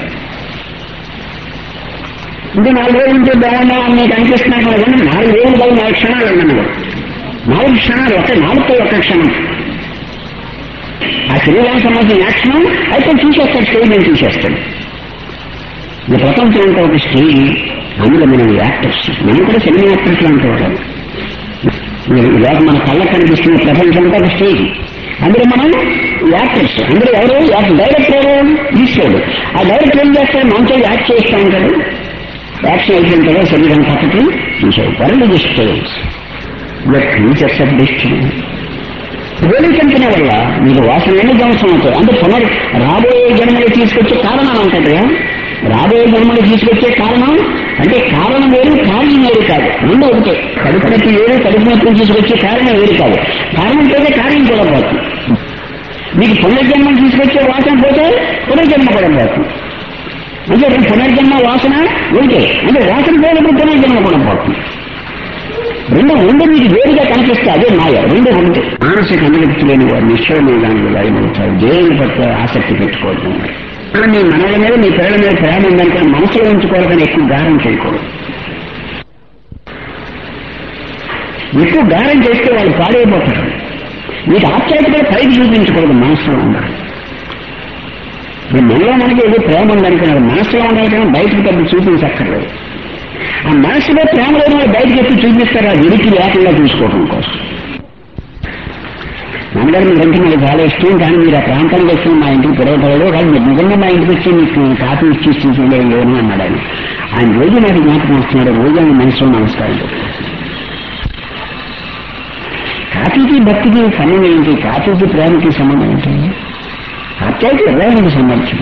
ఇంకా నాలుగు రోజులు ఉంటే బాగున్నా అని మీకు అనిపిస్తున్నాను కానీ నాలుగు రోజులు కాదు నాలుగు క్షణాలు అన్నాను నాలుగు క్షణాలు ఒక నాలుగుతో ఒక క్షణం ఆ శరీరానికి సంబంధించిన యాక్షన్ అయితే తీసేస్తాడు స్టేజ్ నేను తీసేస్తాడు ఈ ప్రపంచం అంతా ఒక స్టేజ్ అందులో మనం యాక్టర్స్ మనం కూడా సినిమా యాక్టర్స్ అంటారు ఇలాగ మన కళ్ళకు కనిపిస్తున్న ప్రపంచం అంతా ఒక స్టేజ్ అందులో మనం యాక్టర్స్ అందులో ఎవరు యాక్టర్ డైరెక్టర్ ఎవరు ఈశ్వరుడు ఆ డైరెక్టర్ ఏం చేస్తాడు మనతో యాక్ట్ చేస్తూ ఉంటాడు యాక్షన్ అయిపోయిన తర్వాత శరీరం పక్కకి తీసాడు world the stage futures of destiny వేలికంపనే వల్ల మీకు వాసన ఎన్ని ధ్వంసం అవుతాయి అంటే పునర్ రాబోయే జన్మలు తీసుకొచ్చే కారణాలు అంటాడు రాబోయే జన్మలు తీసుకొచ్చే కారణం అంటే కారణం వేరు కార్యం వేరు కాదు రెండు ఒకటే కడుపు నొప్పి వేరు కడుపు నొప్పి తీసుకొచ్చే కారణం వేరు కాదు కారణం పోతే కార్యం కూడా పోతుంది మీకు పునర్జన్మలు తీసుకొచ్చే వాసన పోతే పునర్జన్మ కూడా పోతుంది అంటే రెండు పునర్జన్మ వాసన ఒకటే అంటే వాసన పోయినప్పుడు పునర్జన్మ కూడా పోతుంది రెండు రెండు మీకు వేరుగా కనిపిస్తే అదే మాయ రెండు ఒకటి మానసిక అనుభక్తి లేని వారు నిశ్చయమైన దానికి లయమవుతారు దేవుని పట్ల ఆసక్తి పెట్టుకోవడం అలా మీ మనల మీద మీ పిల్లల మీద ప్రేమ ఉందనుకో మనసులో ఉంచుకోవాలని ఎక్కువ గారం చేయకూడదు ఎక్కువ గారం చేస్తే వాళ్ళు పాడైపోతారు మీకు ఆప్యాయత కూడా పైకి చూపించకూడదు మనసులో ఉండాలి ఇప్పుడు మనలో మనకి ఏదో ప్రేమ ఉందనుకున్నారు మనసులో ఉండాలి కానీ బయటకు పెద్ద చూపించక్కర్లేదు ఆ మనసులో ప్రేమ లేని వాళ్ళు బయటకు ఎత్తి చూపిస్తారు ఆ విరికి లేకుండా చూసుకోవడం కోసం నాన్నగారు మీరంటే నాకు చాలా ఇష్టం కానీ మీరు ఆ ప్రాంతానికి వచ్చి మా ఇంటికి పిలవటలేదు కానీ మీరు నిజంగా మా ఇంటికి వచ్చి మీకు కాఫీ ఇచ్చి చూపించలేదు లేను అన్నాడు ఆయన ఆయన రోజు నాకు జ్ఞాపకం వస్తున్నాడు రోజు ఆయన మనసులో నమస్కారం చెప్తాను కాఫీకి భక్తికి సంబంధం ఏంటి కాఫీకి ప్రేమకి సంబంధం ఏంటి అత్యానికి హృదయానికి సంబంధించింది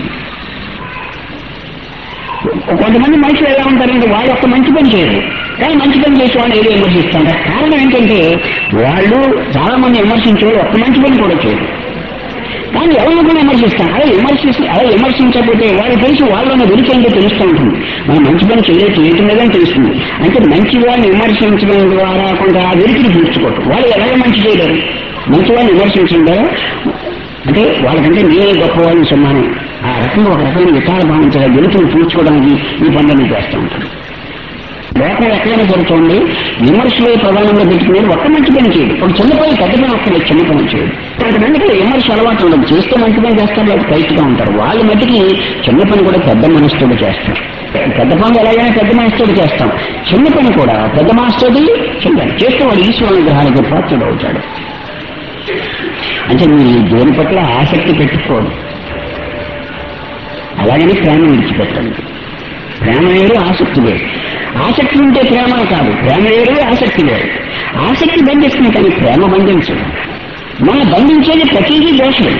కొంతమంది మనుషులు ఎలా ఉంటారంటే వాళ్ళు ఒక్క మంచి పని చేయరు కానీ మంచి పని చేసే వాళ్ళు ఏదో విమర్శిస్తుంటారు కారణం ఏంటంటే వాళ్ళు చాలా మంది విమర్శించే వాళ్ళు ఒక్క మంచి పని కూడా చేయరు కానీ ఎవరిని కూడా విమర్శిస్తాం అదే విమర్శిస్తే అదే విమర్శించకపోతే వాళ్ళు తెలిసి వాళ్ళని వెలికి ఏంటో తెలుస్తూ ఉంటుంది మనం మంచి పని చేయలేదు చేయటం తెలుస్తుంది అంటే మంచి వాళ్ళని విమర్శించడం ద్వారా కొంత ఆ వెలికిని తీర్చుకోవటం వాళ్ళు ఎలాగ మంచి చేయలేరు మంచి వాళ్ళని విమర్శించడం ద్వారా అంటే వాళ్ళకంటే నేనే గొప్పవాళ్ళని సమానం ఆ రకంగా ఒక రకమైన వికార భావించాలి వెలుతుని తీర్చుకోవడానికి ఈ పనులను చేస్తూ ఉంటాడు లోకం ఎక్కడైనా జరుగుతుంది విమర్శలే ప్రధానంగా పెట్టుకుని ఒక్క మంచి పని చేయడు ఒక చిన్న పని పెద్ద పని ఒక్కలేదు చిన్న పని చేయడు కొంతమందికి విమర్శ అలవాటు ఉండదు చేస్తే మంచి పని చేస్తారు లేదా కైట్గా ఉంటారు వాళ్ళ మట్టికి చిన్న పని కూడా పెద్ద మనసుతో చేస్తారు పెద్ద పనులు ఎలాగైనా పెద్ద మనసుతో చేస్తాం చిన్న పని కూడా పెద్ద మనసుతోటి చెయ్యాలి చేస్తే వాడు ఈశ్వరుని గ్రహానికి పాత్రుడు అవుతాడు అంటే మీరు దేని పట్ల ఆసక్తి పెట్టుకోడు అలాగని ప్రేమ విడిచిపెట్టండి ప్రేమ వేరు ఆసక్తి వేరు ఆసక్తి ఉంటే ప్రేమ కాదు ప్రేమ వేరు ఆసక్తి వేరు ఆసక్తి బంధిస్తుంది కానీ ప్రేమ బంధించదు మనం బంధించేది ప్రతిదీ దోషం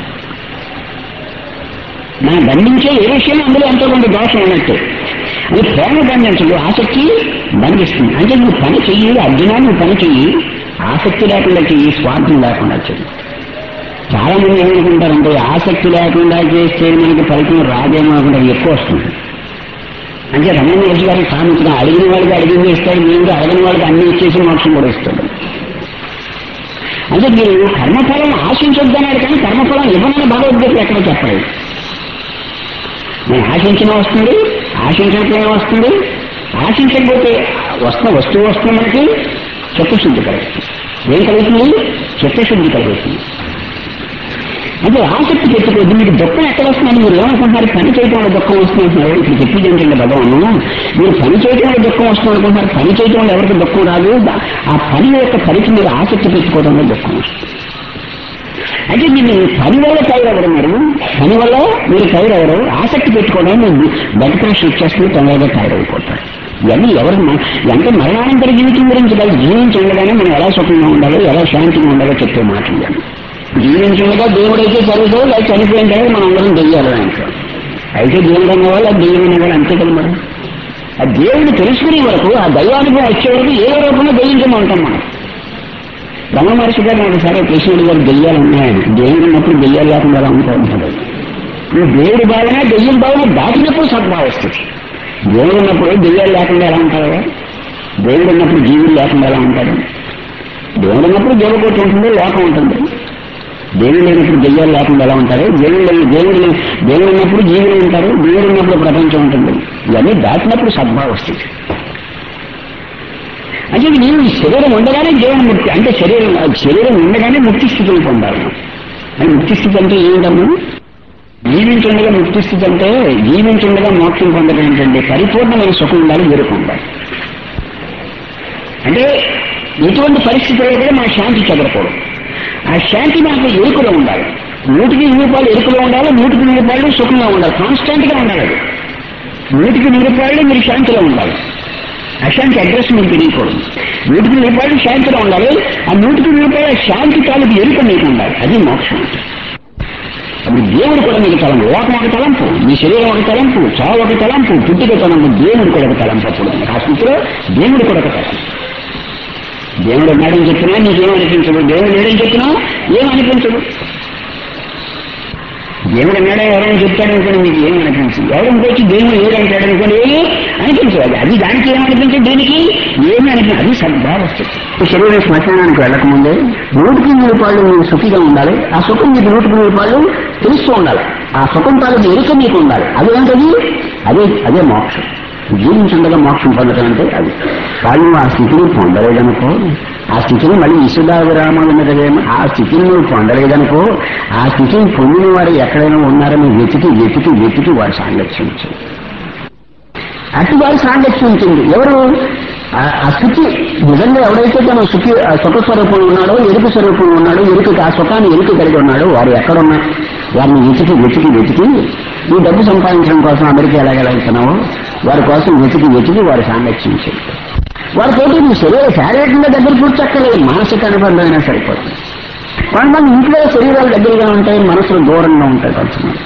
మనం బంధించే ఏ విషయం అందులో ఎంతో కొంత దోషం ఉన్నట్టు అది ప్రేమ బంధించదు ఆసక్తి బంధిస్తుంది అంటే నువ్వు పని చెయ్యి అర్జునా నువ్వు పని చెయ్యి ఆసక్తి లేకుండా చెయ్యి స్వార్థం లేకుండా చెయ్యి చాలా మంది ఏమనుకుంటారంటే ఆసక్తి లేకుండా చేస్తే మనకి ఫలితం రాదేమో అనుకుంటారు ఎక్కువ వస్తుంది అంటే రమణ మహర్షి గారికి సామెత అడిగిన వాడికి అడిగింది ఇస్తాడు మీరు అడగిన వాడికి అన్ని ఇచ్చేసి మోక్షం కూడా ఇస్తాడు అంటే మీరు కర్మఫలం ఆశించొద్దన్నాడు కానీ కర్మఫలం ఇవ్వనని భగవద్గీత ఎక్కడ చెప్పలేదు నేను ఆశించిన వస్తుంది ఆశించకపోయినా వస్తుంది ఆశించకపోతే వస్తున్న వస్తువు వస్తుంది మనకి చిత్తశుద్ధి కలుగుతుంది ఏం కలుగుతుంది చిత్తశుద్ధి కలుగుతుంది అంటే ఆసక్తి పెట్టుకోవద్దు మీకు దుఃఖం ఎక్కడ వస్తుందని మీరు ఏమనుకుంటున్నారు పని చేయడం వల్ల దుఃఖం వస్తుంది అంటున్నారు ఇప్పుడు చెప్పింది ఏంటంటే భగవాను మీరు పని చేయడం వల్ల దుఃఖం వస్తుంది అనుకుంటున్నారు పని చేయడం వల్ల ఎవరికి దుఃఖం రాదు ఆ పని యొక్క పనికి మీరు ఆసక్తి పెట్టుకోవడం వల్ల దుఃఖం వస్తుంది అంటే మీరు పని వల్ల తయారవరు మీరు పని వల్ల మీరు తయారవరు ఆసక్తి పెట్టుకోవడం మీరు బ్లడ్ ప్రెషర్ ఇచ్చేస్తుంది తొందరగా తయారైపోతారు ఇవన్నీ ఎవరు అంటే మరణానంతర జీవితం గురించి కాదు జీవించి ఉండగానే మనం ఎలా సుఖంగా ఉండాలో ఎలా శాంతిగా ఉండాలో చెప్పే మాటలు ఇవన్నీ. జీవించుండగా దేవుడైతే చదువుతావు లేదా చనిపోయిన తర్వాత మనం అందరం దెయ్యాలి అంటాం అయితే దేవుడు అన్నవాళ్ళు ఆ దెయ్యం అనేవాళ్ళు అంతే కదా మరి ఆ దేవుడిని తెలుసుకునే వరకు ఆ దైవానుభవం వచ్చే వరకు ఏ రూపంలో దెయ్యించమంటాం మనం రమణ మహర్షి గారు ఒకసారి కృష్ణుడు గారు దెయ్యాలు ఉన్నాయని దేవుడు ఉన్నప్పుడు దెయ్యాలు లేకుండా ఎలా ఉంటా ఉంటాడు నువ్వు దేవుడి భావన దెయ్యం భావన దాటినప్పుడు సద్భావ వస్తుంది దేవుడు ఉన్నప్పుడు దెయ్యాలు లేకుండా ఎలా ఉంటారు దేవుడు ఉన్నప్పుడు జీవులు లేకుండా ఎలా ఉంటాడు దేవుడు ఉన్నప్పుడు దేవకోటి ఉంటుంది లోకం ఉంటుంది దేవుడు లేనప్పుడు దెయ్యాలు లేకుండా ఎలా ఉంటారు దేవుడు లేని- దేవుడు లేని- దేవుడు ఉన్నప్పుడు జీవులు ఉంటారు దేవుడు ఉన్నప్పుడు ప్రపంచం ఉంటుంది ఇవన్నీ దాటినప్పుడు సద్భావ వస్తుంది అంటే నేను ఈ శరీరం ఉండగానే దేవుని ముక్తి అంటే శరీరం ఆ శరీరం ఉండగానే ముక్తి స్థితిని పొందాలి అంటే ముక్తి స్థితి అంటే ఏంటమ్మా జీవించుండగా ముక్తి స్థితి అంటే జీవించుండగా మోక్షం పొందడం ఏంటంటే పరిపూర్ణమైన సుఖం ఉండాలి వెరుకు ఉండాలి అంటే ఎటువంటి పరిస్థితుల్లో కూడా మన శాంతి చెదరకూడదు ఆ శాంతి మనకు ఎరుకులో ఉండాలి నూటికి నూరు రూపాయలు ఎరుకులో ఉండాలి నూటికి నూరు రూపాయలు సుఖంగా ఉండాలి కాన్స్టెంట్ గా ఉండాలి అది నూటికి నూరు రూపాయలు మీరు శాంతిలో ఉండాలి అశాంతి అడ్రస్ మీకు తెలియకూడదు నూటికి నూరు రూపాయలు శాంతిలో ఉండాలి ఆ నూటికి నూరు రూపాయల శాంతి తాలూకు ఎరుక మీకు ఉండాలి అది మోక్షం అంటే అప్పుడు దేవుడు కూడా మీకు తలంపు లోకం ఒక తలంపు మీ శరీరం ఒక తలంపు చావు ఒక తలంపు పుట్టిక తలంపు దేవుడు కూడా ఒక తలంపు అప్పుడు ఆ స్థితిలో దేవుడు కూడా ఒక తలంపు దేవుడు ఉన్నాడని చెప్పినా నీకేం అనిపించదు దేవుడు లేడని చెప్పినా ఏం అనిపించదు దేవుడు ఉన్నాడే ఎవరైనా చెప్తాడు అనుకోండి మీకు ఏం అనిపించదు ఎవరు ఇంకొచ్చి దేవుడు ఏదంటాడు అనుకోండి ఏమి అనిపించదు అది అది దానికి ఏం అనిపించదు దీనికి ఏమి అనిపించదు అది సద్భావ స్థితి శరీరం శ్మశానానికి వెళ్ళకముందే నూటికి నూరు రూపాయలు మీరు సుఖిగా ఉండాలి ఆ సుఖం మీకు నూటికి నూరు రూపాయలు తెలుస్తూ ఉండాలి ఆ సుఖం తాలూకు ఎరుక మీకు ఉండాలి అదేంటది అదే అదే మోక్షం జీవించుండగా మోక్షం పొందడం అంటే అది వాళ్ళు ఆ స్థితిని పొందలేదనుకో ఆ స్థితిని మళ్ళీ విశుద్ధావిరామం ఉన్నదేమో ఆ స్థితిని నువ్వు పొందలేదనుకో ఆ స్థితిని పొందిన వారు ఎక్కడైనా ఉన్నారని వెతికి వెతికి వెతికి వారు సాంగత్యించు అటు వారు సాంగత్యించింది ఎవరు ఆ- ఆ స్థితి నిజంగా ఎవరైతే తన సుఖి ఆ సుఖ స్వరూపంలో ఉన్నాడో ఎరుక స్వరూపంలో ఉన్నాడో ఎరుకకి ఆ సుఖాన్ని ఎరుక కలిగి ఉన్నాడో వారు ఎక్కడున్నా వారిని వెతికి వెతికి వెతికి ఈ డబ్బు సంపాదించడం కోసం అమెరికా ఎలాగెళ్తున్నావో వారి కోసం వెతికి వెతికి వారు సాంగత్యించారు వారితోటి నీ శరీర శారీరకంగా దగ్గర కూర్చక్కర్లేదు మానసిక అనుబంధం అయినా సరిపోతుంది కొంతమంది ఇంట్లో శరీరాలు దగ్గరగా ఉంటాయి మనసులు దూరంగా ఉంటాయి కొంతమంది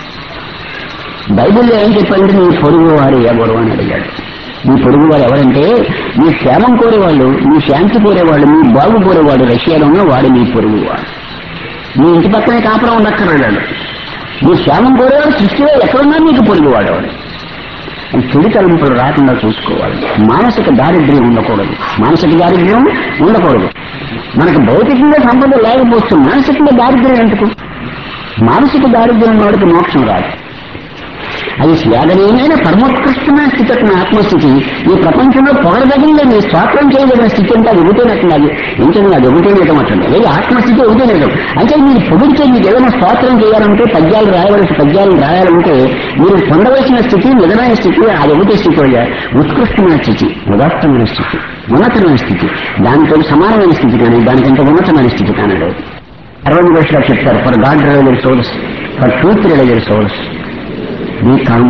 బైబిల్లో ఏం చెప్పండి నీ పొరుగు వారు ఎవరు అని అడిగాడు మీ పొరుగు వారు ఎవరంటే మీ క్షేమం కోరేవాళ్ళు మీ శాంతి కోరేవాళ్ళు మీ బాగు కోరేవాడు రష్యాలో ఉన్న వాడు మీ పొరుగు వాడు మీ ఇంటి పక్కనే కాపురం ఉండక్కర్లేడు మీ క్షేమం కోరేవాడు సృష్టిలో ఎక్కడున్నా మీకు పొరుగు వాడేవాడు ఈ చెడు తలంపులు రాకుండా చూసుకోవాలి మానసిక దారిద్ర్యం ఉండకూడదు మానసిక దారిద్ర్యం ఉండకూడదు మనకు భౌతికంగా సంపద లేకపోవచ్చు మానసికంగా దారిద్ర్యం ఎందుకు మానసిక దారిద్ర్యం వాడికి మోక్షం రాదు అది స్వాగనీయమైన పరమోత్కృష్టమైన స్థితి అతని ఆత్మస్థితి ఈ ప్రపంచంలో పొగడదగిన నీ స్వాతంత్రం చేయదగిన స్థితి అంటే అది ఒకటేనట్టు అది ఏంటంటే అది ఒకటేనేటం అట్లా లేదు ఆత్మస్థితి ఒకటేనేటం అంటే మీరు పొగిడితే మీకు ఏదైనా స్వాతంత్రం చేయాలంటే పద్యాలు రాయవలసి పద్యాలు రాయాలంటే మీరు పొందవలసిన స్థితి నిజమైన స్థితి అది ఒకటే స్థితి అయ్యా ఉత్కృష్టమైన స్థితి ఉదాత్తమైన స్థితి ఉన్నతమైన స్థితి దానితో సమానమైన స్థితి కానీ దానికంటే ఉన్నతమైన స్థితి కానడు అరవై వర్షాలు చెప్తారు for God related souls for truth related souls be calm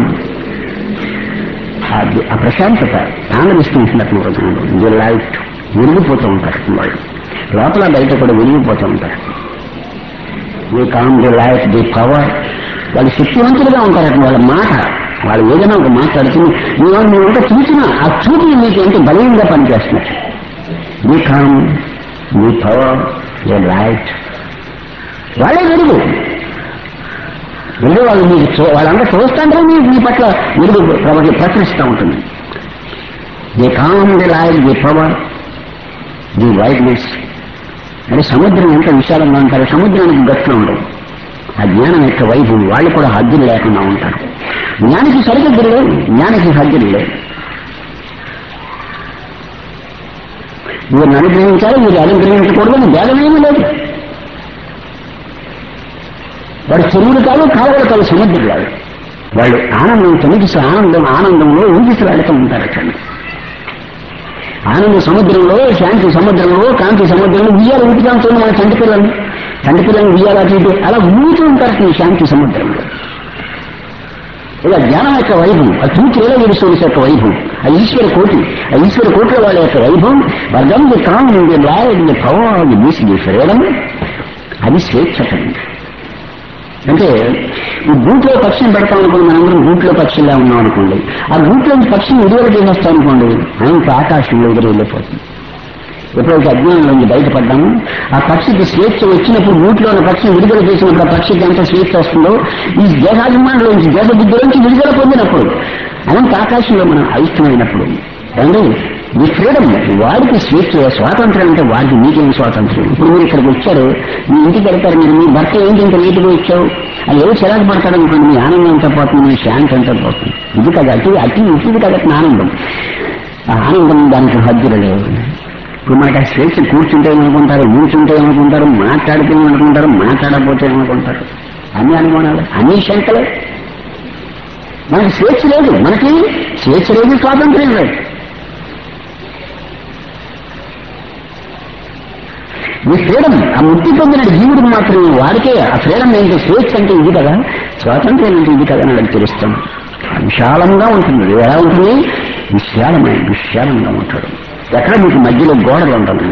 ఆ ప్రశాంతత ఆనందిస్తూ ఉంటున్నారు హృదయంలో ఇది లైట్ వెలిగిపోతూ ఉంటారు వాళ్ళు లోపల బయట కూడా వెలిగిపోతూ ఉంటారు the calm the life the power వాళ్ళు శక్తివంతులుగా ఉంటారట వాళ్ళ మాట వాళ్ళు ఏదైనా ఒక మాట్లాడుతున్న నువ్వు నువ్వు అంతా చూసినా ఆ చూపుని మీకు ఎంత బలంగా పనిచేస్తున్నట్టు the calm the power the light వాళ్ళే వెలుగు వెలుగు వాళ్ళు మీకు చూ- వాళ్ళంతా చూస్తుంటే మీ మీ పట్ల వెలుగు ప్రవ- ప్రసరిస్తూ ఉంటుంది the calm the light the power the whiteness అంటే సముద్రం ఎంత విశాలంగా ఉంటారు సముద్రానికి గట్లు ఉండవు ఆ జ్ఞానం యొక్క వైపు వాళ్ళు కూడా హద్దులు లేకుండా ఉంటారు జ్ఞానికి సరిహద్దులు లేవు జ్ఞానికి హద్దులు లేవు వీరిని అనుగ్రహించాలి వీరు అనుగ్రహించకూడదు అని భేదమేమీ లేదు వాడు చెరువులు కాదు కాలువలు కాదు సముద్రం కాదు వాళ్ళు ఆనందం తొమ్మిది ఆనందం ఆనందంలో ఊగిసలాడుతూ ఉంటారు అక్కడ ఆనంద సముద్రంలో శాంతి సముద్రంలో కాంతి సముద్రంలో ఉయ్యాలు ఊపుతాంటుంది మన చంటి పిల్లల్ని చంటి పిల్లల్ని ఉయ్యాలు అటు ఇటు అలా ఊగుతూ ఉంటారు ఈ శాంతి సముద్రంలో ఇలా జ్ఞానం యొక్క వైభవం ఆ తూచి వేల విడుస్తుంది యొక్క వైభవం ఆ ఈశ్వర కోటి ఆ ఈశ్వర కోట్ల వాళ్ళ యొక్క వైభవం వర్గం the calm the light the power the peace the freedom అది స్వేచ్ఛతండి అంటే ఈ గూట్లో పక్షిని పెడతాం అనుకోండి మనందరం గూట్లో పక్షిలా ఉన్నాం అనుకోండి ఆ గూట్లో నుంచి పక్షిని విడుదల చేసేస్తాం అనుకోండి ఆయనకి ఆకాశంలో ఎదురు వెళ్ళిపోతుంది ఎప్పుడైతే అజ్ఞానంలో నుంచి బయటపడ్డామో ఆ పక్షికి స్వేచ్ఛ వచ్చినప్పుడు గూట్లో ఉన్న పక్షిని విడుదల చేసినప్పుడు ఆ పక్షికి ఎంత స్వేచ్ఛ వస్తుందో ఈ దేహాభిమానంలోంచి దేశ బుద్ధిలోంచి విడుదల పొందినప్పుడు అనంత ఆకాశంలో మనం అయిష్టమైనప్పుడు అండి ఈ ఫ్రీడమ్ వాడికి స్వేచ్ఛ స్వాతంత్రం అంటే వాడికి మీకేం స్వాతంత్రం ఇప్పుడు మీరు ఇక్కడికి వచ్చారు మీ ఇంటికి వెళ్తారు మీరు మీ భర్త ఏంటి ఇంత నీటిగా వచ్చావు అది ఏదో చిరాకు పడతాడు అనుకోండి మీ ఆనందం అంతా పోతుంది మీ శాంతి అంతా పోతుంది ఇది కదా అతి అతి ఇది కదా ఆనందం ఆ ఆనందం దానికి హద్దులు లేవు ఇప్పుడు మనకి ఆ స్వేచ్ఛ కూర్చుంటే ఏమనుకుంటారు కూర్చుంటే ఏమనుకుంటారు మాట్లాడితే ఏమనుకుంటారు మాట్లాడకపోతే ఏమనుకుంటారు అన్ని అనుమానాలు అన్ని శంకలే మనకి స్వేచ్ఛ లేదు మనకి స్వేచ్ఛ లేదు స్వాతంత్ర్యం లేదు ఈ ఫ్రీడమ్ ఆ ముక్తి పొందిన జీవుడికి మాత్రమే వాడికే ఆ ఫ్రీడమ్ ఏంటి స్వేచ్ఛ అంటే ఇది కదా స్వాతంత్ర్యం అంటే ఇది కదా అని వాళ్ళకి తెలుస్తాం విశాలంగా ఉంటుంది అది ఎలా ఉంటుంది విశాలమైన విశాలంగా ఉంటాడు ఎక్కడ మీకు మధ్యలో గోడలు ఉంటాయి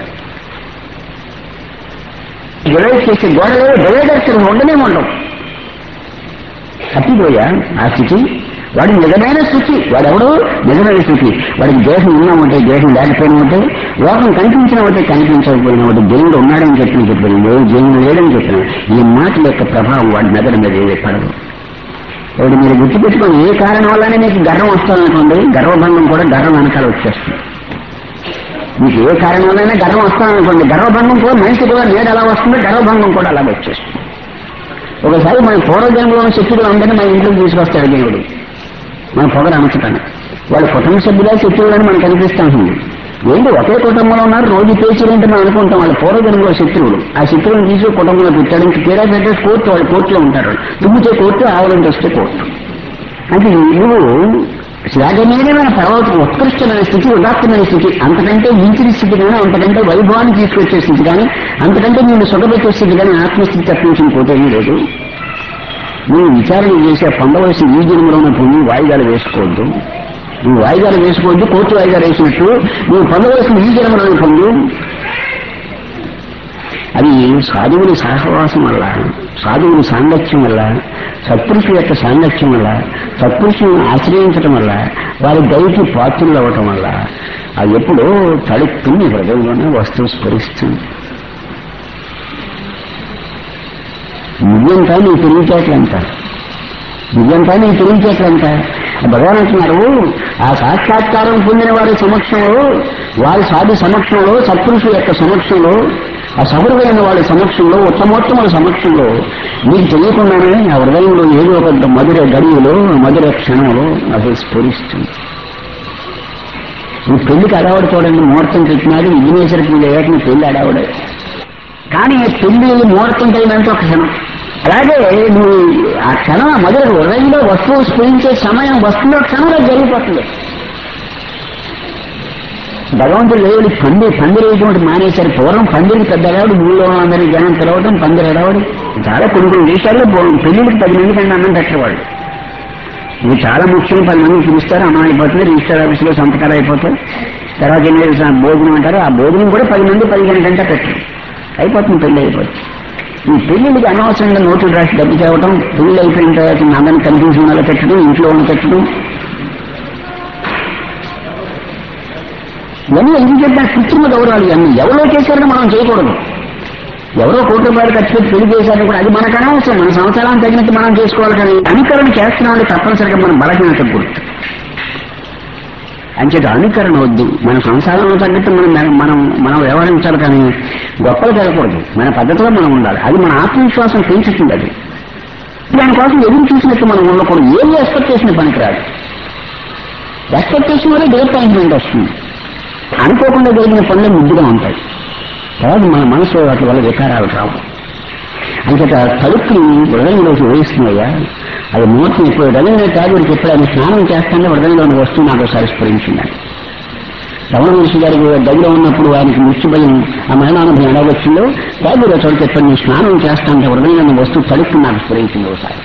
డివైడ్ చేసే గోడలు డివైడర్స్ ఉండనే ఉండవు తప్పిపోయా ఆ స్థితి వాడు నిజమైన స్థితి వాడెవడు నిజమైన స్థితి వాడికి దేశం ఉన్నామంటే దేశం లేకపోయినా ఉంటే లోకం కనిపించిన ఒకటి కనిపించకపోయినా ఒకటి దేవుడు ఉన్నాడని చెప్పిన చెప్పాను లేదు దేవుడు లేడని చెప్పిన ఈ మాటల యొక్క ప్రభావం వాడి మెదడు మీద ఏది పడదు ఇప్పుడు మీరు గుర్తుపెట్టుకొని ఏ కారణం వల్లనే మీకు గర్వం వస్తాననుకోండి గర్వభంగం కూడా గర్వం వెనకాల వచ్చేస్తుంది మీకు ఏ కారణం వల్లనే గర్వం వస్తాననుకోండి గర్వభంగం కూడా మనిషి కూడా నేడు ఎలా వస్తుందో గర్వభంగం కూడా అలాగే వచ్చేస్తుంది ఒకసారి మన పూర్వజన్మలో ఉన్న శత్రువులు అందరినీ మన ఇంట్లోకి తీసుకొస్తాడు దేవుడు మన పొగరు అణచటాన్ని వాళ్ళ కుటుంబ సభ్యులే శత్రువులని మనకు అనిపిస్తా ఉంటుంది ఏంటి ఒకే కుటుంబంలో ఉన్నారు రోజు పేచీలంటే మనం అనుకుంటాం వాళ్ళ పూర్వజన్మలో శత్రువులు ఆ శత్రువుని తీసి కుటుంబంలో పెట్టాడు ఇంక తీరా పెట్టే కోర్టు వాళ్ళు కోర్టులో ఉంటారు తుమ్మితే కోర్టు ఆవులంటే వస్తే కోర్టు అంటే నువ్వు శ్లాఘనీయమైన పర్వత ఉత్కృష్టమైన స్థితి ఉదాత్తమైన స్థితి అంతకంటే మించిన స్థితి కానీ అంతకంటే వైభవాన్ని తీసుకొచ్చే స్థితి కానీ అంతకంటే నేను సుఖపెట్టే స్థితి కానీ ఆత్మస్థితి తప్పించిన పోతేమీ లేదు నువ్వు విచారణ చేసే పొందవలసిన ఈ జన్మలోనే పొంది వాయిదాలు వేసుకోవద్దు నువ్వు వాయిదాలు వేసుకోవద్దు కోర్టు వాయిదాలు వేసినట్టు నువ్వు పొందవలసిన ఈ జన్మలోనే పొందు అది సాధువుల సహవాసం వల్ల సాధువుల సాంగత్యం వల్ల సత్పురుషుల యొక్క సాంగత్యం వల్ల సత్పురుషులను ఆశ్రయించడం వల్ల వారి దయకి పాత్రులు అవ్వటం వల్ల అది ఎప్పుడో తడుపుని హృదయంలోనే వస్తువు స్ఫురిస్తుంది నువ్వెంత నీ తెలివితేటలంట నువ్వెంత నీ తెలివితేటలంట భగవాన్ అంటున్నారు ఆ సాక్షాత్కారం పొందిన వారి సమక్షంలో వారి సాధు సమక్షంలో సత్పురుషుల యొక్క సమక్షంలో ఆ సహృదయమైన వాళ్ళ సమక్షంలో ఉత్తమోత్తముల సమక్షంలో నీకు తెలియకుండానే ఆ హృదయంలో ఏదో ఒక మధుర గడియలో మధుర క్షణంలో అసలు స్ఫురిస్తుంది ఈ పెళ్లికి అడావడి చూడండి ముహూర్తం పెట్టినాడు విఘ్నేశ్వర పూజ ఏటని పెళ్లి అడావడే కానీ పెళ్లి ముహూర్తం కలిగినంత ఒక క్షణం అలాగే నువ్వు ఆ క్షణం ఆ మొదటి హృదయంలో వస్తువు స్ఫురించే సమయం వస్తుందో క్షణంలో జరిగిపోతుంది భగవంతుడు దేవుడు పంది పందిరేటువంటి మానేశారు పూర్వం పందిరికి పెద్ద అడవాడు ఊళ్ళో అందరి జనం పిలవడం పందిరి అడవాడు చాలా కొన్ని కొన్ని దేశాల్లో పెళ్లికి పది మంది కంటే అన్నం పెట్టేవాళ్ళు ఇది చాలా ముఖ్యం పది మంది పిలుస్తారు అన్నం అయిపోతుంది రిజిస్టర్ ఆఫీసులో సంతకాలు అయిపోతాయి తర్వాత ఏం లేదు సార్ భోజనం అంటారు ఆ భోజనం కూడా పది మంది పదిహేను గంట పెట్టరు అయిపోతుంది పెళ్లి అయిపోతుంది ఈ పెళ్లికి అనవసరంగా నోట్లు రాసి డబ్బు తేవటం పెళ్లి అయిపోయిన తర్వాత అందరిని కన్ఫ్యూజన్ వల్ల పెట్టడం ఇంట్లో ఉన్న పెట్టడం ఇవన్నీ ఎందుకు చెప్పిన కృత్రిమ గౌరవాలు ఇవన్నీ ఎవరో చేశారని మనం చేయకూడదు ఎవరో కోట్ల రూపాయలు ఖర్చు పెట్టి పెళ్లి చేశారని కూడా అది మనకు అనవసరం మన సంవత్సరానికి తగినట్టు మనం చేసుకోవాలి కానీ అనుకరణ చేస్తున్నామని తప్పనిసరిగా మనం బలహీనత గుర్తు అంచేత అనుకరణ వద్దు మన సంసారంలో తగ్గట్టు మనం మనం మనం వ్యవహరించాలి కానీ గొప్పలు జరగకూడదు మన పద్ధతిలో మనం ఉండాలి అది మన ఆత్మవిశ్వాసం పెంచుతుంది అది దానికోసం ఎదురు చూసినట్టు మనం ఉండకూడదు ఏం ఎక్స్పెక్టేషన్ పనికిరాదు ఎక్స్పెక్టేషన్ వల్ల డిసప్పాయింట్మెంట్ వస్తుంది అనుకోకుండా జరిగిన పనులు ముద్దుగా ఉంటాయి తర్వాత మన మనసు వాటి వల్ల వికారాలు రావు అంచేత తలుపుని హృదయంలోకి వేస్తున్నాయా అది మూర్తిని ఇప్పుడు రవీంద్ర ఠాగూర్కి ఎప్పుడైనా స్నానం చేస్తానే హృదయంలోని వస్తువు నాకు ఒకసారి స్ఫురించింది రమణ మహర్షి గారికి దగ్గర ఉన్నప్పుడు ఆయనకి మృత్యు భయం ఆ మరణానుభవం ఎలా వచ్చిందో ఠాగూర్ చోటు చెప్పండి నేను స్నానం చేస్తానంటే హృదయంలోని వస్తువు తలుపు నాకు స్ఫురించింది ఒకసారి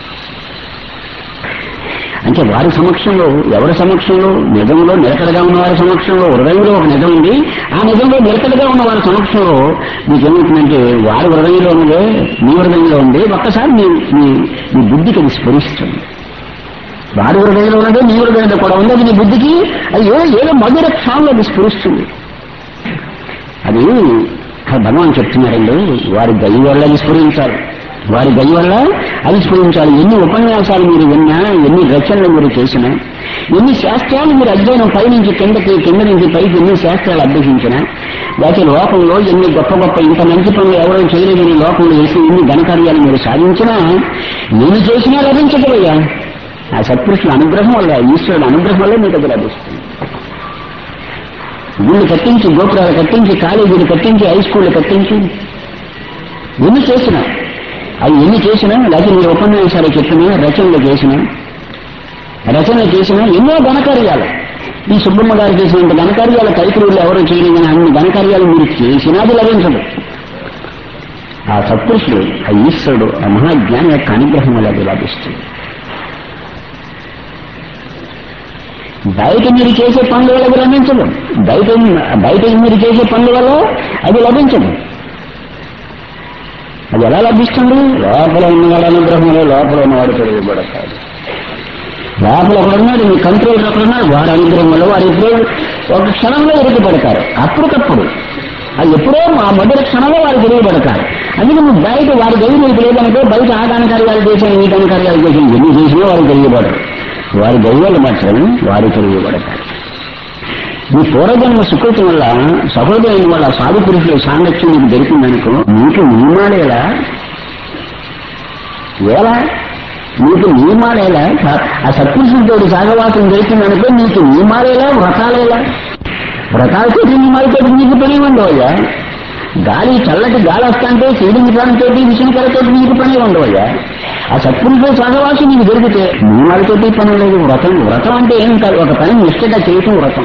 అంటే వారి సమక్షంలో ఎవరి సమక్షంలో నిజంలో నిలకడగా ఉన్న వారి సమక్షంలో హృదయంలో ఒక నిజం ఉంది ఆ నిజంలో నిలకడగా ఉన్న వారి సమక్షంలో మీకేమవుతుందంటే వారి హృదయంలో ఉన్నదే మీ హృదయంలో ఉంది ఒక్కసారి మీ మీ మీ బుద్ధికి అది స్ఫురిస్తుంది వారి హృదయంలో ఉన్నదే మీ హృదయంలో కూడా ఉంది అది నీ బుద్ధికి అది ఏ ఏదో మధుర క్షాంలో అది స్ఫురిస్తుంది అది భగవాన్ చెప్తున్నారండి వారి దయ వల్ల అది స్ఫురించాలి వారి దయ వల్ల అది స్ఫురించాలి ఎన్ని ఉపన్యాసాలు మీరు విన్నా ఎన్ని రచనలు మీరు చేసినా ఎన్ని శాస్త్రాలు మీరు అధ్యయనం పైనుంచి కిందకి కింద నుంచి పైకి ఎన్ని శాస్త్రాలు అభ్యసించినా లేకపోతే లోకంలో ఎన్ని గొప్ప గొప్ప ఇంత మంచి పనులు ఎవరో చేయలేదని లోకంలో చేసి ఎన్ని ఘనకార్యాలు మీరు సాధించినా నేను చేసినా లభించగలయ్యా ఆ సత్పురుషుల అనుగ్రహం వల్ల ఈశ్వరుడు అనుగ్రహం వల్ల మీకు అది లభిస్తుంది గుళ్ళు కట్టించి గోపురాలు కట్టించి కాలేజీలు కట్టించి హై స్కూళ్ళు కట్టించి ఎన్ని చేసినా అవి ఎన్ని చేసినా లేకపోతే మీరు ఉపన్యాసాలు చెప్పినా రచనలు చేసినా రచనలు చేసినా ఎన్నో ఘనకార్యాలు ఈ సుబ్బమ్మ గారు చేసినంత ఘనకార్యాలు కైకులు ఎవరు చేయలేదని అన్ని ఘనకార్యాలు మీరు చేసినా అది లభించదు ఆ సత్పురుషుడు ఆ ఈశ్వరుడు ఆ మహాజ్ఞానం యొక్క అనుగ్రహం వల్ల అది లభిస్తుంది బయట మీరు చేసే పనుల వల్ల అది లభించదు బయట బయట మీరు చేసే పనుల వల్ల అది లభించదు అది ఎలా లభిస్తుంది లోపల ఉన్నవాడు అనుగ్రహంలో లోపల ఉన్నవాడు తెలియబడతాడు లోపల ఒకడున్నాడు మీ కంట్రోల్ ఒకడున్నాడు వాడి అనుగ్రహం వల్ల వారు ఎప్పుడో ఒక క్షణంలో ఎరుగుపడతారు అప్పటికప్పుడు అది ఎప్పుడో మా మొదటి క్షణంలో వారు తెలియబడతారు అందుకే నువ్వు బయట వారి దగ్గర నీకు తెలియదంటే బయట ఆ కార్యాలు చేసాను ఈ కార్యాలు చేసాను ఎన్ని చేసినా వారు తెలియబడరు వారి దైవాలు మాత్రమే వారు తెలియబడతారు మీ పూర్వజన్మ సుకృతి వల్ల సహోదరుని వల్ల సాధు పురుషుల సాంగత్యం నీకు దొరికిందనుకో నీకు నియమాలేలా ఎలా నీకు నియమాలేలా ఆ సత్పురుషులతో సాగవాసం దొరికిందనుకో నీకు నియమాలేలా వ్రతాలేలా వ్రతాలతో నియమాలతో నీకు పని ఉండవయ్యా గాలి చల్లటి గాలి వస్తాంటే సీడింగ్ ప్రాణంతో విషయంకరతో నీకు పని ఉండవయ్యా ఆ సత్పురుషుల సహవాసం నీకు దొరికితే నియమాలతోటి పని లేదు వ్రతం వ్రతం అంటే ఏం కాదు ఒక పని నిష్ఠగా చేయటం వ్రతం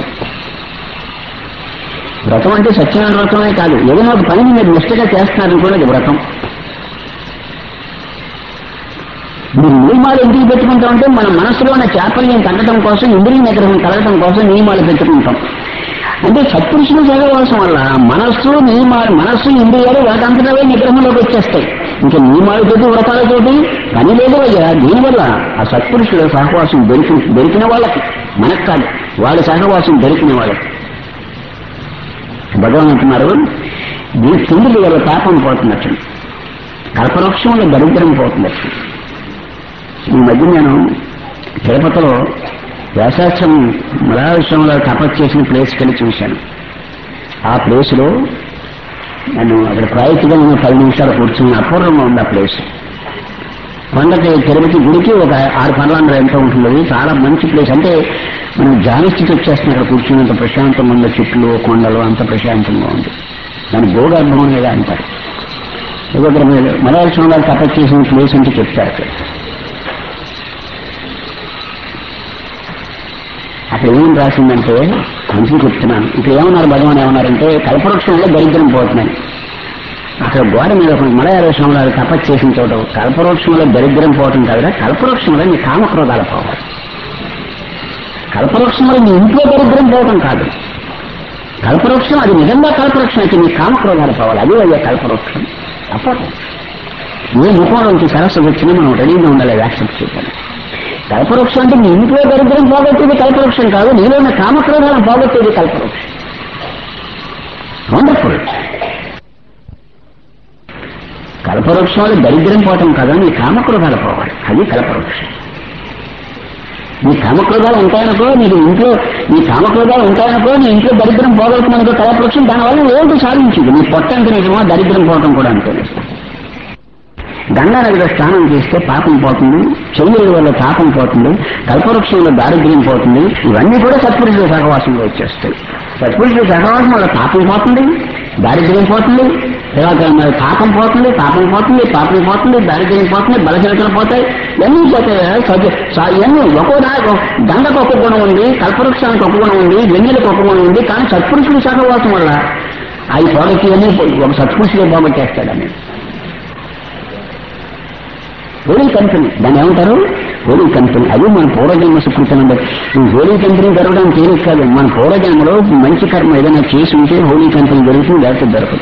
వ్రతం అంటే సత్యనారాయణ వ్రతమే కాదు ఏదైనా ఒక పనిని మీరు నిష్ఠగా చేస్తున్నారనుకోండి అది వ్రతం మీరు నియమాలు ఎందుకు పెట్టుకుంటామంటే మన మనసులో ఉన్న చాపల్యం తగ్గడం కోసం ఇంద్రియ నిగ్రహం కలగడం కోసం నియమాలు పెట్టుకుంటాం అంటే సత్పురుషుల సహవాసం వల్ల మనస్సు నియమాలు మనస్సు ఇంద్రియాలు వాటంతటవే నిగ్రహంలోకి వచ్చేస్తాయి ఇంకా నియమాలతోటి వ్రతాలతోటి పని లేదు అయ్యా దీనివల్ల ఆ సత్పురుషుల సహవాసం దొరికి దొరికిన వాళ్ళకి మనకు కాదు వాళ్ళ సహవాసం దొరికిన వాళ్ళకి భగవాన్ అంటున్నారు దీని తిండి వల్ల పాపం పోతున్నట్టు కల్పవృక్షంలో దరిద్రం పోతున్నట్టు ఈ మధ్య నేను తిరుపతిలో వ్యాసాశ్రం మలయాళంలో తపస్సు చేసిన ప్లేస్కి వెళ్ళి చూశాను ఆ ప్లేస్లో నేను అక్కడ ప్రాయక్తిగా నేను పది నిమిషాలు కూర్చున్న అపూర్వంగా ఉంది ఆ ప్లేస్ కొండకి తిరుపతి గుడికి ఒక ఆరు పర్లాంధ్ర ఎంత ఉంటుంది చాలా మంచి ప్లేస్ అంటే మనం ధ్యానస్థితి వచ్చేస్తున్న అక్కడ కూర్చున్నంత ప్రశాంతంగా ఉన్న చెట్లు కొండలు అంత ప్రశాంతంగా ఉంది దాని గోగర్భం అనేది అంటారు ఇక్కడ మలయాళం వాళ్ళు తపస్సు చేసిన ప్లేస్ అంటే చెప్తారు అక్కడ అక్కడ ఏం రాసిందంటే మంచిగా చెప్తున్నాను ఇక్కడ ఏమన్నారు భగవాన్ ఏమన్నారంటే కల్పవృక్షంలో దరిద్రం పోతున్నాయి అక్కడ గోడ మీద ఒక మలయాళంలో తపస్సు చేసిన చోట కల్పవృక్షంలో దరిద్రం పోవటం కాదురా కల్పవృక్షంలో నీ కామక్రోధాలు పోవాలి కల్పవృక్షంలో నీ ఇంట్లో దరిద్రం పోవటం కాదు కల్పవృక్షం అది నిజంగా కల్పవృక్షం అయితే నీ కామక్రోధాలు పోవాలి అదే అయ్యే కల్పవృక్షం అప్పటి ఏ ముఖంలోంచి సరస్సు వచ్చినా మనం రెడీగా ఉండాలి యాక్సెప్ట్ చేయాలి కల్పవృక్షం అంటే నీ ఇంట్లో దరిద్రం పోగొట్టేది కల్పవృక్షం కాదు నీలో ఉన్న కామక్రోధాలను పోగొట్టేది కల్పవృక్షం వండర్ఫుల్ కల్పవృక్షం వల్ల దరిద్రం పోవటం కదా నీ కామక్రోధాలు పోవాలి అది కల్పవృక్షం నీ కామక్రోధాలు ఉంటాయనుకో నీకు ఇంట్లో నీ కామక్రోధాలు ఉంటాయనుకో నీ ఇంట్లో దరిద్రం పోగలుగుతున్నదో కల్పవృక్షం దానివల్ల ఏంటి సాధించింది నీ పొట్ట అంత నిజమా దరిద్రం పోవటం కూడా అంతే నిజం. గంగా నదిలో స్నానం చేస్తే పాపం పోతుంది చెయ్యల వల్ల పాపం పోతుంది కల్పవృక్షంలో దారిద్ర్యం పోతుంది ఇవన్నీ కూడా సత్పురుషుల సహవాసంలో వచ్చేస్తాయి సత్పురుషుల సహవాసం వల్ల పాపం పోతుంది దారిద్ర్యం పోతుంది తర్వాత మరి పాపం పోతుంది పాపం పోతుంది పాపం పోతుంది దారిద్ర్యం పోతుంది బలహీనతలు పోతాయి ఇవన్నీ పోతాయి సత్య- స- ఇవన్నీ ఒక్కో దానికి గంగకు ఒక గుణం ఉంది కల్పవృక్షానికి ఒక గుణం ఉంది వెన్నెలకు ఒక గుణం ఉంది కానీ సత్పురుషుల సహవాసం వల్ల అవి పోగొట్టి అన్నీ ఒక సత్పురుషులే పోగొట్టేస్తాడని హోలీ కంపెనీ దాన్ని ఏమంటారు హోలీ కంపెనీ అది మన పూర్వజన్మ సుకృతం ఈ హోలీ కంపెనీ జరగడం తేలిక కాదు మన పూర్వజన్మలో మంచి కర్మ ఏదైనా చేసి ఉంటే హోలీ కంపెనీ జరుగుతుంది లేకపోతే దొరకదు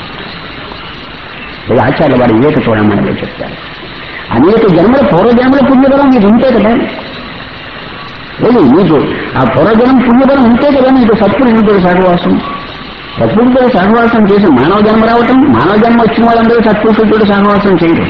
ఇది ఆచార్య వాడు వివేక చూడమని చెప్తారు అనేక జన్మల పూర్వజన్మల పుణ్యబలం మీకు ఉంటే కదా లేదు మీకు ఆ పూర్వజన్మ పుణ్యబలం ఉంటే కదా మీకు సత్పురుషుడితో సహవాసం సత్పురుషుడితో సహవాసం చేసి మానవ జన్మ రావటం మానవ జన్మ వచ్చిన వాళ్ళందరూ సత్పురుషుడితో సహవాసం చేయడం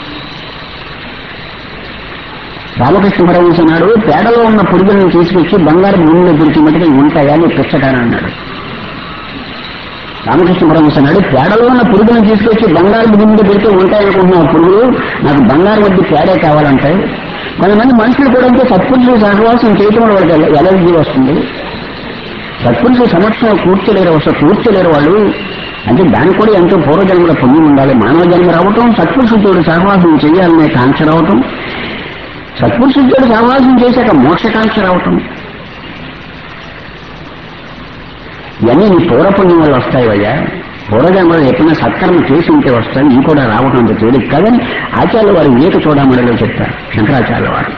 రామకృష్ణ పరమహంస అన్నాడు పేడలో ఉన్న పురుగులను తీసుకొచ్చి బంగారు భూమిలో దొరికి మటుకు ఇవి ఉంటాయా అని పిచ్చటాను అన్నాడు రామకృష్ణ పరమహంస అన్నాడు పేడలో ఉన్న పురుగులను తీసుకొచ్చి బంగారు భూమిలో పెడితే ఉంటాయనుకుంటున్నావు పురుగులు నాకు బంగారు వడ్డీ పేడే కావాలంటాయి కొంతమంది మనుషులు కూడా అంటే సత్పురుషులు సహవాసం చేయటం వల్ల వాళ్ళకి ఎల- ఎలర్జీ వస్తుంది సత్పురుషుల సమక్షంలో కూర్చోలేరు అసలు కూర్చోలేరు వాళ్ళు అంటే దానికి కూడా ఎంతో పూర్వజన్మల పుణ్యం ఉండాలి మానవ జన్మ రావటం సత్పురుషులతో సహవాసం చేయాలనే కాంక్ష రావటం సత్పురుషుడితో సహవాసం చేశాక మోక్షకాంక్ష రావటం ఇవన్నీ నీ పూర్వపుణ్యం వల్ల వస్తాయి అయ్యా పూర్వజన్మలో ఎప్పుడైనా సత్కర్మ చేసి ఉంటే వస్తాయి ఇవి కూడా రావటం అంత తేలిక కాదని ఆచార్య వారు వివేక చూడమణిలో చెప్తారు శంకరాచార్య వారు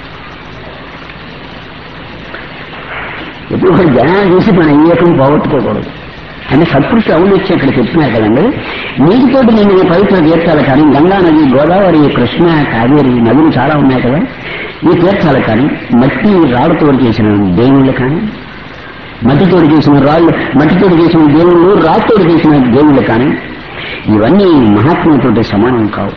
ఎప్పుడు ఒక జనాన్ని చూసి మన వివేకం పోగొట్టుకోకూడదు అంటే సత్పురుషులు అవునొచ్చి ఇక్కడ చెప్తున్నారు కదండి నీటితోటి నిండిన పవిత్ర తీర్థాలు కానీ గంగా నది గోదావరి కృష్ణ కావేరి నదులు చాలా ఉన్నాయి కదా ఈ తీర్థాలు కానీ మట్టి రాళ్ళతోటి చేసిన దేవుళ్ళు కానీ మట్టితోటి చేసిన రాళ్ళు మట్టితోటి చేసిన దేవుళ్ళు రాళ్ళతోటి చేసిన దేవుళ్ళు కానీ ఇవన్నీ మహాత్ములతోటి సమానం కావు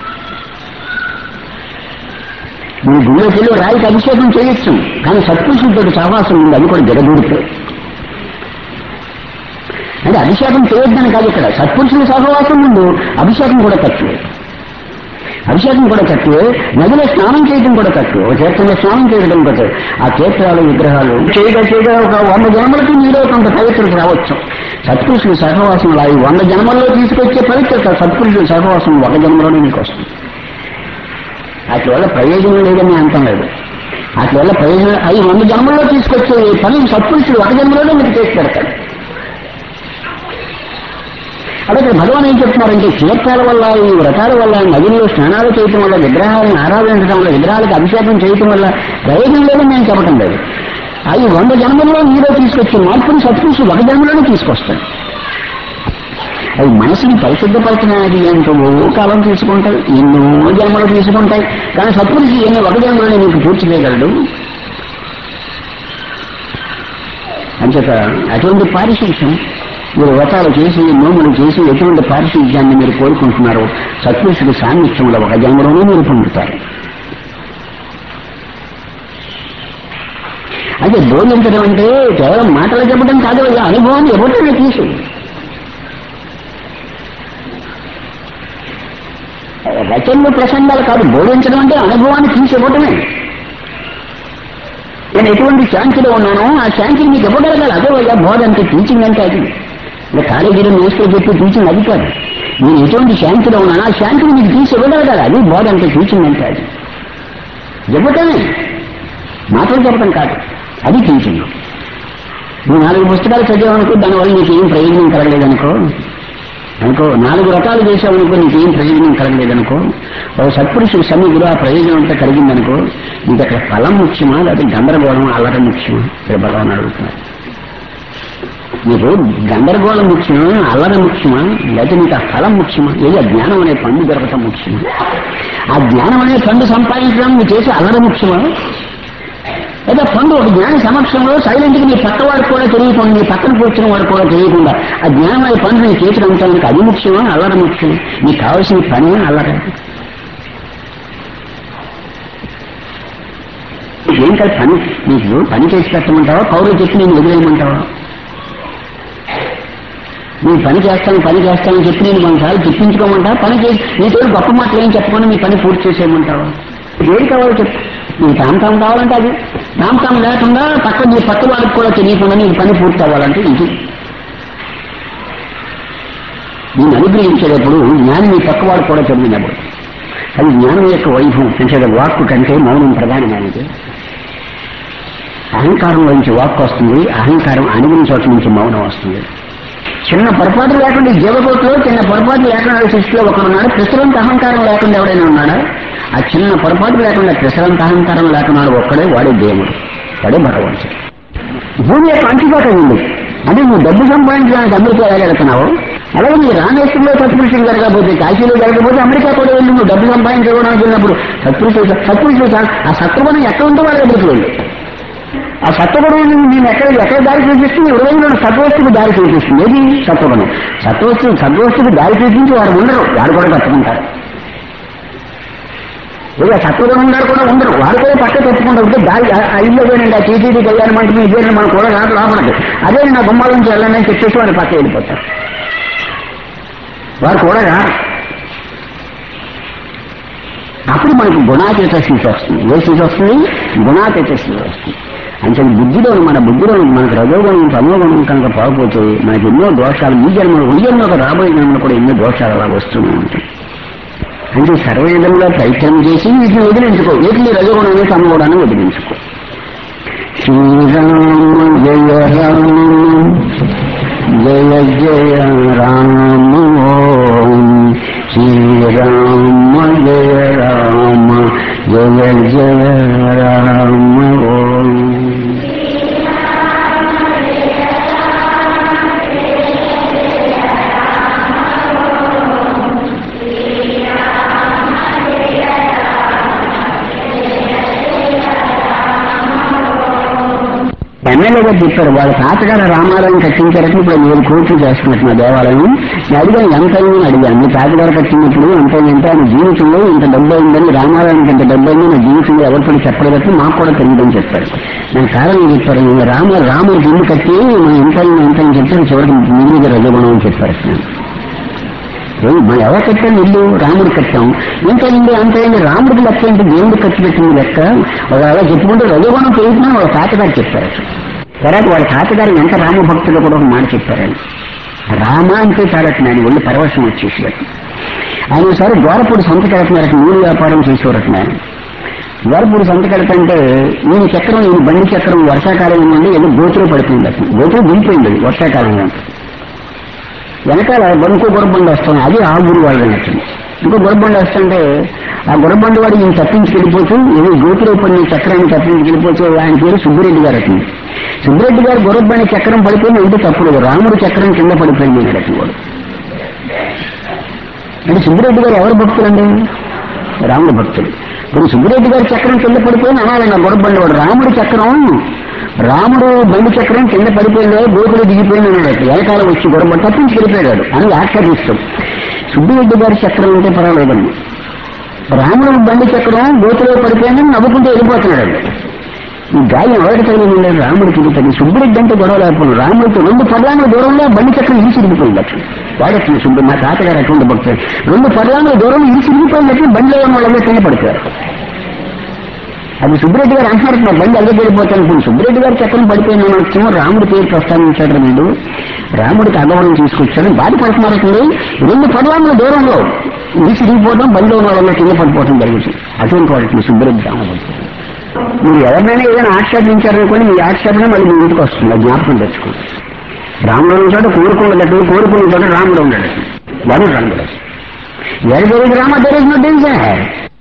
మీ గుళ్ళోకి వెళ్ళి రాయికి అభిషేకం చేయొచ్చు కానీ సత్పురుషులతో సహవాసం ఉంది అది కూడా జగదూడితే అంటే అభిషేకం చేయొద్దని కాదు ఇక్కడ సత్పురుషుల సహవాసం ముందు అభిషేకం కూడా తక్కువే అభిషేకం కూడా తక్కువే నదిలో స్నానం చేయడం కూడా తక్కువ ఒక తీర్థంలో స్నానం చేయడం తక్కువ ఆ తీర్థాలు విగ్రహాలు చేయగా చేయగా ఒక వంద జన్మలకి మీలో కొంత పవిత్రత రావచ్చు సత్పురుషుల సహవాసం అలా ఈ వంద జన్మల్లో తీసుకొచ్చే పవిత్రత సత్పురుషుల సహవాసం ఒక జన్మలోనే మీకు వస్తుంది వాటి వల్ల ప్రయోజనం లేదని అంతం లేదు వాటి వల్ల ప్రయోజనం అవి వంద జన్మల్లో తీసుకొచ్చే పని సత్పురుషుడు ఒక జన్మలోనే మీకు చేసి పెడతాడు అలాగే భగవాన్ ఏం చెప్తున్నారంటే తీర్థాల వల్ల ఈ వ్రతాల వల్ల నదుల్లో స్నానాలు చేయటం వల్ల విగ్రహాలను ఆరాధించడం వల్ల విగ్రహాలకు అభిషేకం చేయటం వల్ల ప్రయోజనం లేదని నేను చెప్పడం లేదు అవి వంద జన్మల్లో మీలో తీసుకొచ్చే మార్పుని సత్పురుషుడు ఒక జన్మలోనే తీసుకొస్తాడు అవి మనసుని పరిశుద్ధపరచడానికి ఎంతో కాలం తీసుకుంటాయి ఎన్నో జన్మలు తీసుకుంటాయి కానీ సత్పురుషి ఎన్ని ఒక జన్మలోనే మీకు పూర్తి చేయగలడు అంచేత అటువంటి పారిశుద్ధ్యం మీరు వ్రతాలు చేసి నోములు చేసి ఎటువంటి పారిశుద్ధ్యాన్ని మీరు కోరుకుంటున్నారో సత్పురుషుడి సాన్నిధ్యంలో ఒక జన్మలోనే మీరు పొందుతారు అయితే బోధించడం అంటే కేవలం మాటలు చెప్పడం కాదు అయ్యా అనుభవాన్ని ఎవరిని తీసు రచనలు ప్రసంగాలు కాదు బోధించడం అంటే అనుభవాన్ని తీసి ఇవ్వటమే నేను ఎటువంటి శాంతిలో ఉన్నానో ఆ శాంతిని మీకు ఇవ్వగలగాలి అదే అయ్యా బోధ అంటే టీచింగ్ అంటే అది ఇలా కాలేజీలో నేర్చుకుని చెప్పి టీచింగ్ అది కాదు నేను ఎటువంటి శాంతిలో ఉన్నానో ఆ శాంతిని మీకు తీసి ఇవ్వగలగాలి అది బోధ అంటే టీచింగ్ అంటే అది ఇవ్వటమే మాటలు చెప్పడం కాదు అది టీచింగ్ నువ్వు నాలుగు పుస్తకాలు చదివావనుకో దానివల్ల నీకు ఏం ప్రయోజనం కలగలేదనుకో అనుకో నాలుగు రకాలు చేసావనుకో నీకేం ప్రయోజనం కలగలేదనుకో ఒక సత్పురుషుడు సన్నిధిలో ఆ ప్రయోజనం అంతా కలిగిందనుకో నీకు అక్కడ ఫలం ముఖ్యమా లేకపోతే గందరగోళం అల్లరం ముఖ్యమా ఇక్కడ భగవాన్ అడుగుతున్నారు నీకు గందరగోళం ముఖ్యమా అల్లరం ముఖ్యమా లేకపోతే నీకు ఆ ఫలం ముఖ్యమా ఏది ఆ జ్ఞానం అనే పండు దొరకటం ముఖ్యమా ఆ జ్ఞానం అనే పండు సంపాదించడం నువ్వు చేసే అల్లరం ముఖ్యమా అయితే పండు ఒక జ్ఞాని సమక్షంలో సైలెంట్ గా నీ పక్క వాడికి కూడా తెలియకుండా నీ పక్కన కూర్చున్న వాడు కూడా తెలియకుండా ఆ జ్ఞానమైన పండు నీ చేతికి అమ్ముతానికి అది ముఖ్యమా అల్లరి ముఖ్యం నీకు కావాల్సిన పని అల్లరి ఏం కాదు పని నీకు పని చేసి పెట్టమంటావా కౌరులు చెప్పి నేను వదిలేయమంటావా నేను పని చేస్తాను పని చేస్తానని చెప్పి నేను కొన్నిసార్లు చెప్పించుకోమంటావా పని చేసి నీతో గొప్ప మాటలు ఏం చెప్పకుండా నీ పని పూర్తి చేసేయమంటావా ఏది కావాలో చెప్పు నీకు తామతాం కావాలంటే అది తామతాం లేకుండా పక్క నీ పక్క వాళ్ళకి కూడా తెలియకుండా నీకు పని పూర్తి అవ్వాలంటే ఇది నేను అనుగ్రహించేటప్పుడు జ్ఞానం నీ పక్క వాడు కూడా చదివినప్పుడు అది జ్ఞానం యొక్క వైభవం అంటే వాక్కు కంటే మౌనం ప్రధానమైనది అహంకారం నుంచి వాక్కు వస్తుంది అహంకారం అణిగిన చోట నుంచి మౌనం వస్తుంది చిన్న పొరపాటు లేకుండా ఈ జీవకోట్లో చిన్న పొరపాటు లేకుండా సృష్టిలో ఒకరున్నాడు ప్రసరంత అహంకారం లేకుండా ఎవడైనా ఉన్నాడా ఆ చిన్న పొరపాటు లేకుండా ప్రసరంత అహంకారం లేకుండా ఒక్కడే వాడే దేవుడు వాడే భగవంతుడు భూమి యొక్క అంచుబాటు ఉంది అంటే నువ్వు డబ్బు సంపాదించడానికి అమెరికా వెళ్ళగలుగుతున్నావు అలాగే నీ రామేశ్వరంలో సత్పురుషులు జరగకపోతే కాశీలో జరగకపోతే అమెరికా కూడా వెళ్ళి నువ్వు డబ్బు సంపాదించుకోవడానికి వెళ్ళినప్పుడు సత్పురుషులు సత్పురుషులు ఆ సత్వగుణం ఎక్కడ ఉంటే వాళ్ళ దగ్గరికి వెళ్ళు ఆ సత్వగుణం నేను ఎక్కడ ఎక్కడ దారి చూపిస్తుంది హృదయంలో సత్వస్తుకు దారి చూపిస్తుంది ఏది సత్వగుణం సత్వస్తు సద్వస్తుకు దారి చూపించి వారు ఉండరు వారు కూడా తప్పుకుంటారు ఇక సత్వగుణం గారు కూడా ఉండరు వారు కూడా పక్క తప్పుకుంటారు ఉంటే దారి ఆ- ఆ ఇల్లు పోయినండి ఆ టీటీడీ కళ్యాణ మంటపం ఇదే మనం కూడా రాదు లోపలికి అదే నా బొమ్మల నుంచి వెళ్ళండి అని చెప్పేసి వారు పక్క వెళ్ళిపోతారు వారు కూడా రారు అప్పుడు మనకు గుణాతీత స్థితి వస్తుంది ఏ స్థితి వస్తుంది గుణాతీత స్థితి వస్తుంది అంటే బుద్ధిలో మన బుద్ధిలో మనకు రజోగుణం తమోగుణం కనుక పోకపోతే మనకి ఎన్నో దోషాలు ఈ జన్మలో ఈ జన్మలో రాబోయే జన్మలో కూడా ఎన్నో దోషాలు అలా వస్తూనే ఉంటాయి అంటే సర్వవిధంగా ప్రయత్నం చేసి వీటిని వదిలించుకో వీటిని రజోగుణాన్ని తమోగుణాన్ని వదిలించుకో శ్రీరామ జయ రామ జయ జయ రామ ఓం శ్రీరామ జయ రామ జయ జయ రామ ఓం ఎమ్మెల్యే గారు చెప్పారు వాళ్ళ తాతగారు రామాలయం కట్టించారని ఇప్పుడు మీరు కోట్లు చేస్తున్నట్టు నా దేవాలయం నేను అడిగాను ఎంత అయిందని అడిగాను మీ తాతగారు కట్టినప్పుడు ఎంత అయిందంటే ఆయన జీవితంలో ఇంత డబ్బు అయిందని రామాలయానికి ఇంత డబ్బు అయింది నా జీవితంలో ఎవరితో చెప్పలేదని మాకు కూడా తెలియదని చెప్పారు నేను కారణం చెప్పారు "ఈ రామ రాముడికి ఇల్లు కట్టి మనం ఎంత అయింది ఎంత అని చెప్పి చివరికి మిగిలిన రజగుణం అని చెప్పారు నేను ఏం, మనం ఎవరు కట్టాం ఇల్లు రాముడు కట్టాం ఎంత అయింది అంత అయింది రాముడికి లెక్క ఏంటి దేవుడు ఖర్చు పెట్టింది లెక్క వాళ్ళు అలా చెప్పుకుంటూ రజోగుణం పెరుగుతున్నా వాళ్ళ తాతగారు చెప్పారు తర్వాత వాళ్ళ తాతగారు ఎంత రామభక్తులు కూడా ఒక మాట చెప్పారని రామ అంటే చాలట్టు ఆయన ఒళ్ళు పరవశం వచ్చేసేవాడు ఆయన ఒకసారి గోరపూడి సంత కడుతున్నారట నూనె వ్యాపారం చేసేవారట ఆయన గోరపూడి సంత కడతంటే నేను చక్రం నేను బండి చక్రం వర్షాకాలం నుండి ఏదో గోతులో పడిపోయింది అసలు గోతులో దిగిపోయింది అది వర్షాకాలంలో వెనకాల ఇంకో గుర్రబండి వస్తాను అది ఆ ఊరు వాళ్ళు నచ్చింది ఇంకో గుర్రబండి వస్తుంటే ఆ గుర్రబండి వాడు ఈయన తప్పించుకెళ్ళిపోతూ ఏదో గోతులో పడిన చక్రాన్ని తప్పించుకెళ్ళిపోతూ ఆయన పేరు సుబ్బిరెడ్డి గారు అతను సుబ్బిరెడ్డి గారు గుర్రబండి చక్రం పడిపోయింది అంటే తప్పులేదు రాముడు చక్రం కింద పడిపోయింది అతను వాడు అంటే సుబ్బిరెడ్డి గారు ఎవరు భక్తులండి రాముడు భక్తుడు ఇప్పుడు సుబ్బిరెడ్డి గారి చక్రం కింద పడిపోయింది అనాలండి ఆ గుర్రబండి వాడు రాముడి చక్రం రాముడు బండి చక్రం కింద పడిపోయిందో గోకులు దిగిపోయింది అన్నాడు వెనకాల వచ్చి గొడవ తప్పించి వెళ్ళిపోయాడు అని ఆక్షేపిస్తాం సుబ్బిరెడ్డి గారి చక్రం అంటే పర్వాలేదండి రాముడు బండి చక్రం గోతులో పడిపోయిందని నవ్వుకుంటూ వెళ్ళిపోతున్నాడు ఈ గాయం ఎవరికి తగిలింది రాముడికి ఇది తగిలి సుబ్బిరెడ్డి అంటే గొడవ లేకపోయింది రాముడికి రెండు పర్లాంగుల దూరంలో బండి చక్రం ఇరిసి ఇరిగిపోయింది అట్లా వాడట్లేదు సుబ్బి మా తాతగారు అటువంటి భక్తులు రెండు పర్లాంగుల దూరంలో ఇరిసి ఇరిగిపోయినట్లు బండిలో ఉన్న వాళ్ళందరూ కింద పడిపోయారు అది సుబ్బిరెడ్డి గారు అంటున్నారు నా బండి అల్లె వెళ్ళిపోతాను ఇప్పుడు సుబ్బిరెడ్డి గారు చక్రం పడిపోయిన వచ్చేమో రాముడి పేరు ప్రస్తావించాడు వీడు రాముడికి అగవడం తీసుకొచ్చాడు బాధపడుతున్నారండి రెండు పర్వాముల దూరంలో ఇది సిరిగిపోవడం బండిలో ఉన్న వాళ్ళ కింద పడిపోవడం జరుగుతుంది అటువంటి వాళ్ళకి సుబ్బిరెడ్డి రామభక్తుడు మీరు ఎవరినైనా ఏదైనా ఆక్షేపించారనుకోండి మీ ఆక్షేపణ మళ్ళీ మీ ఇంటికి వస్తుంది ఆ జ్ఞాపకం తెచ్చుకోండి రాముడు ఉన్న చోట కోరుకున్నట్టు కోరుకున్న చోట రాముడు ఉండడు వాడు రాముడు ఎక్కడ జరిగి రామ తెలిసినట్టు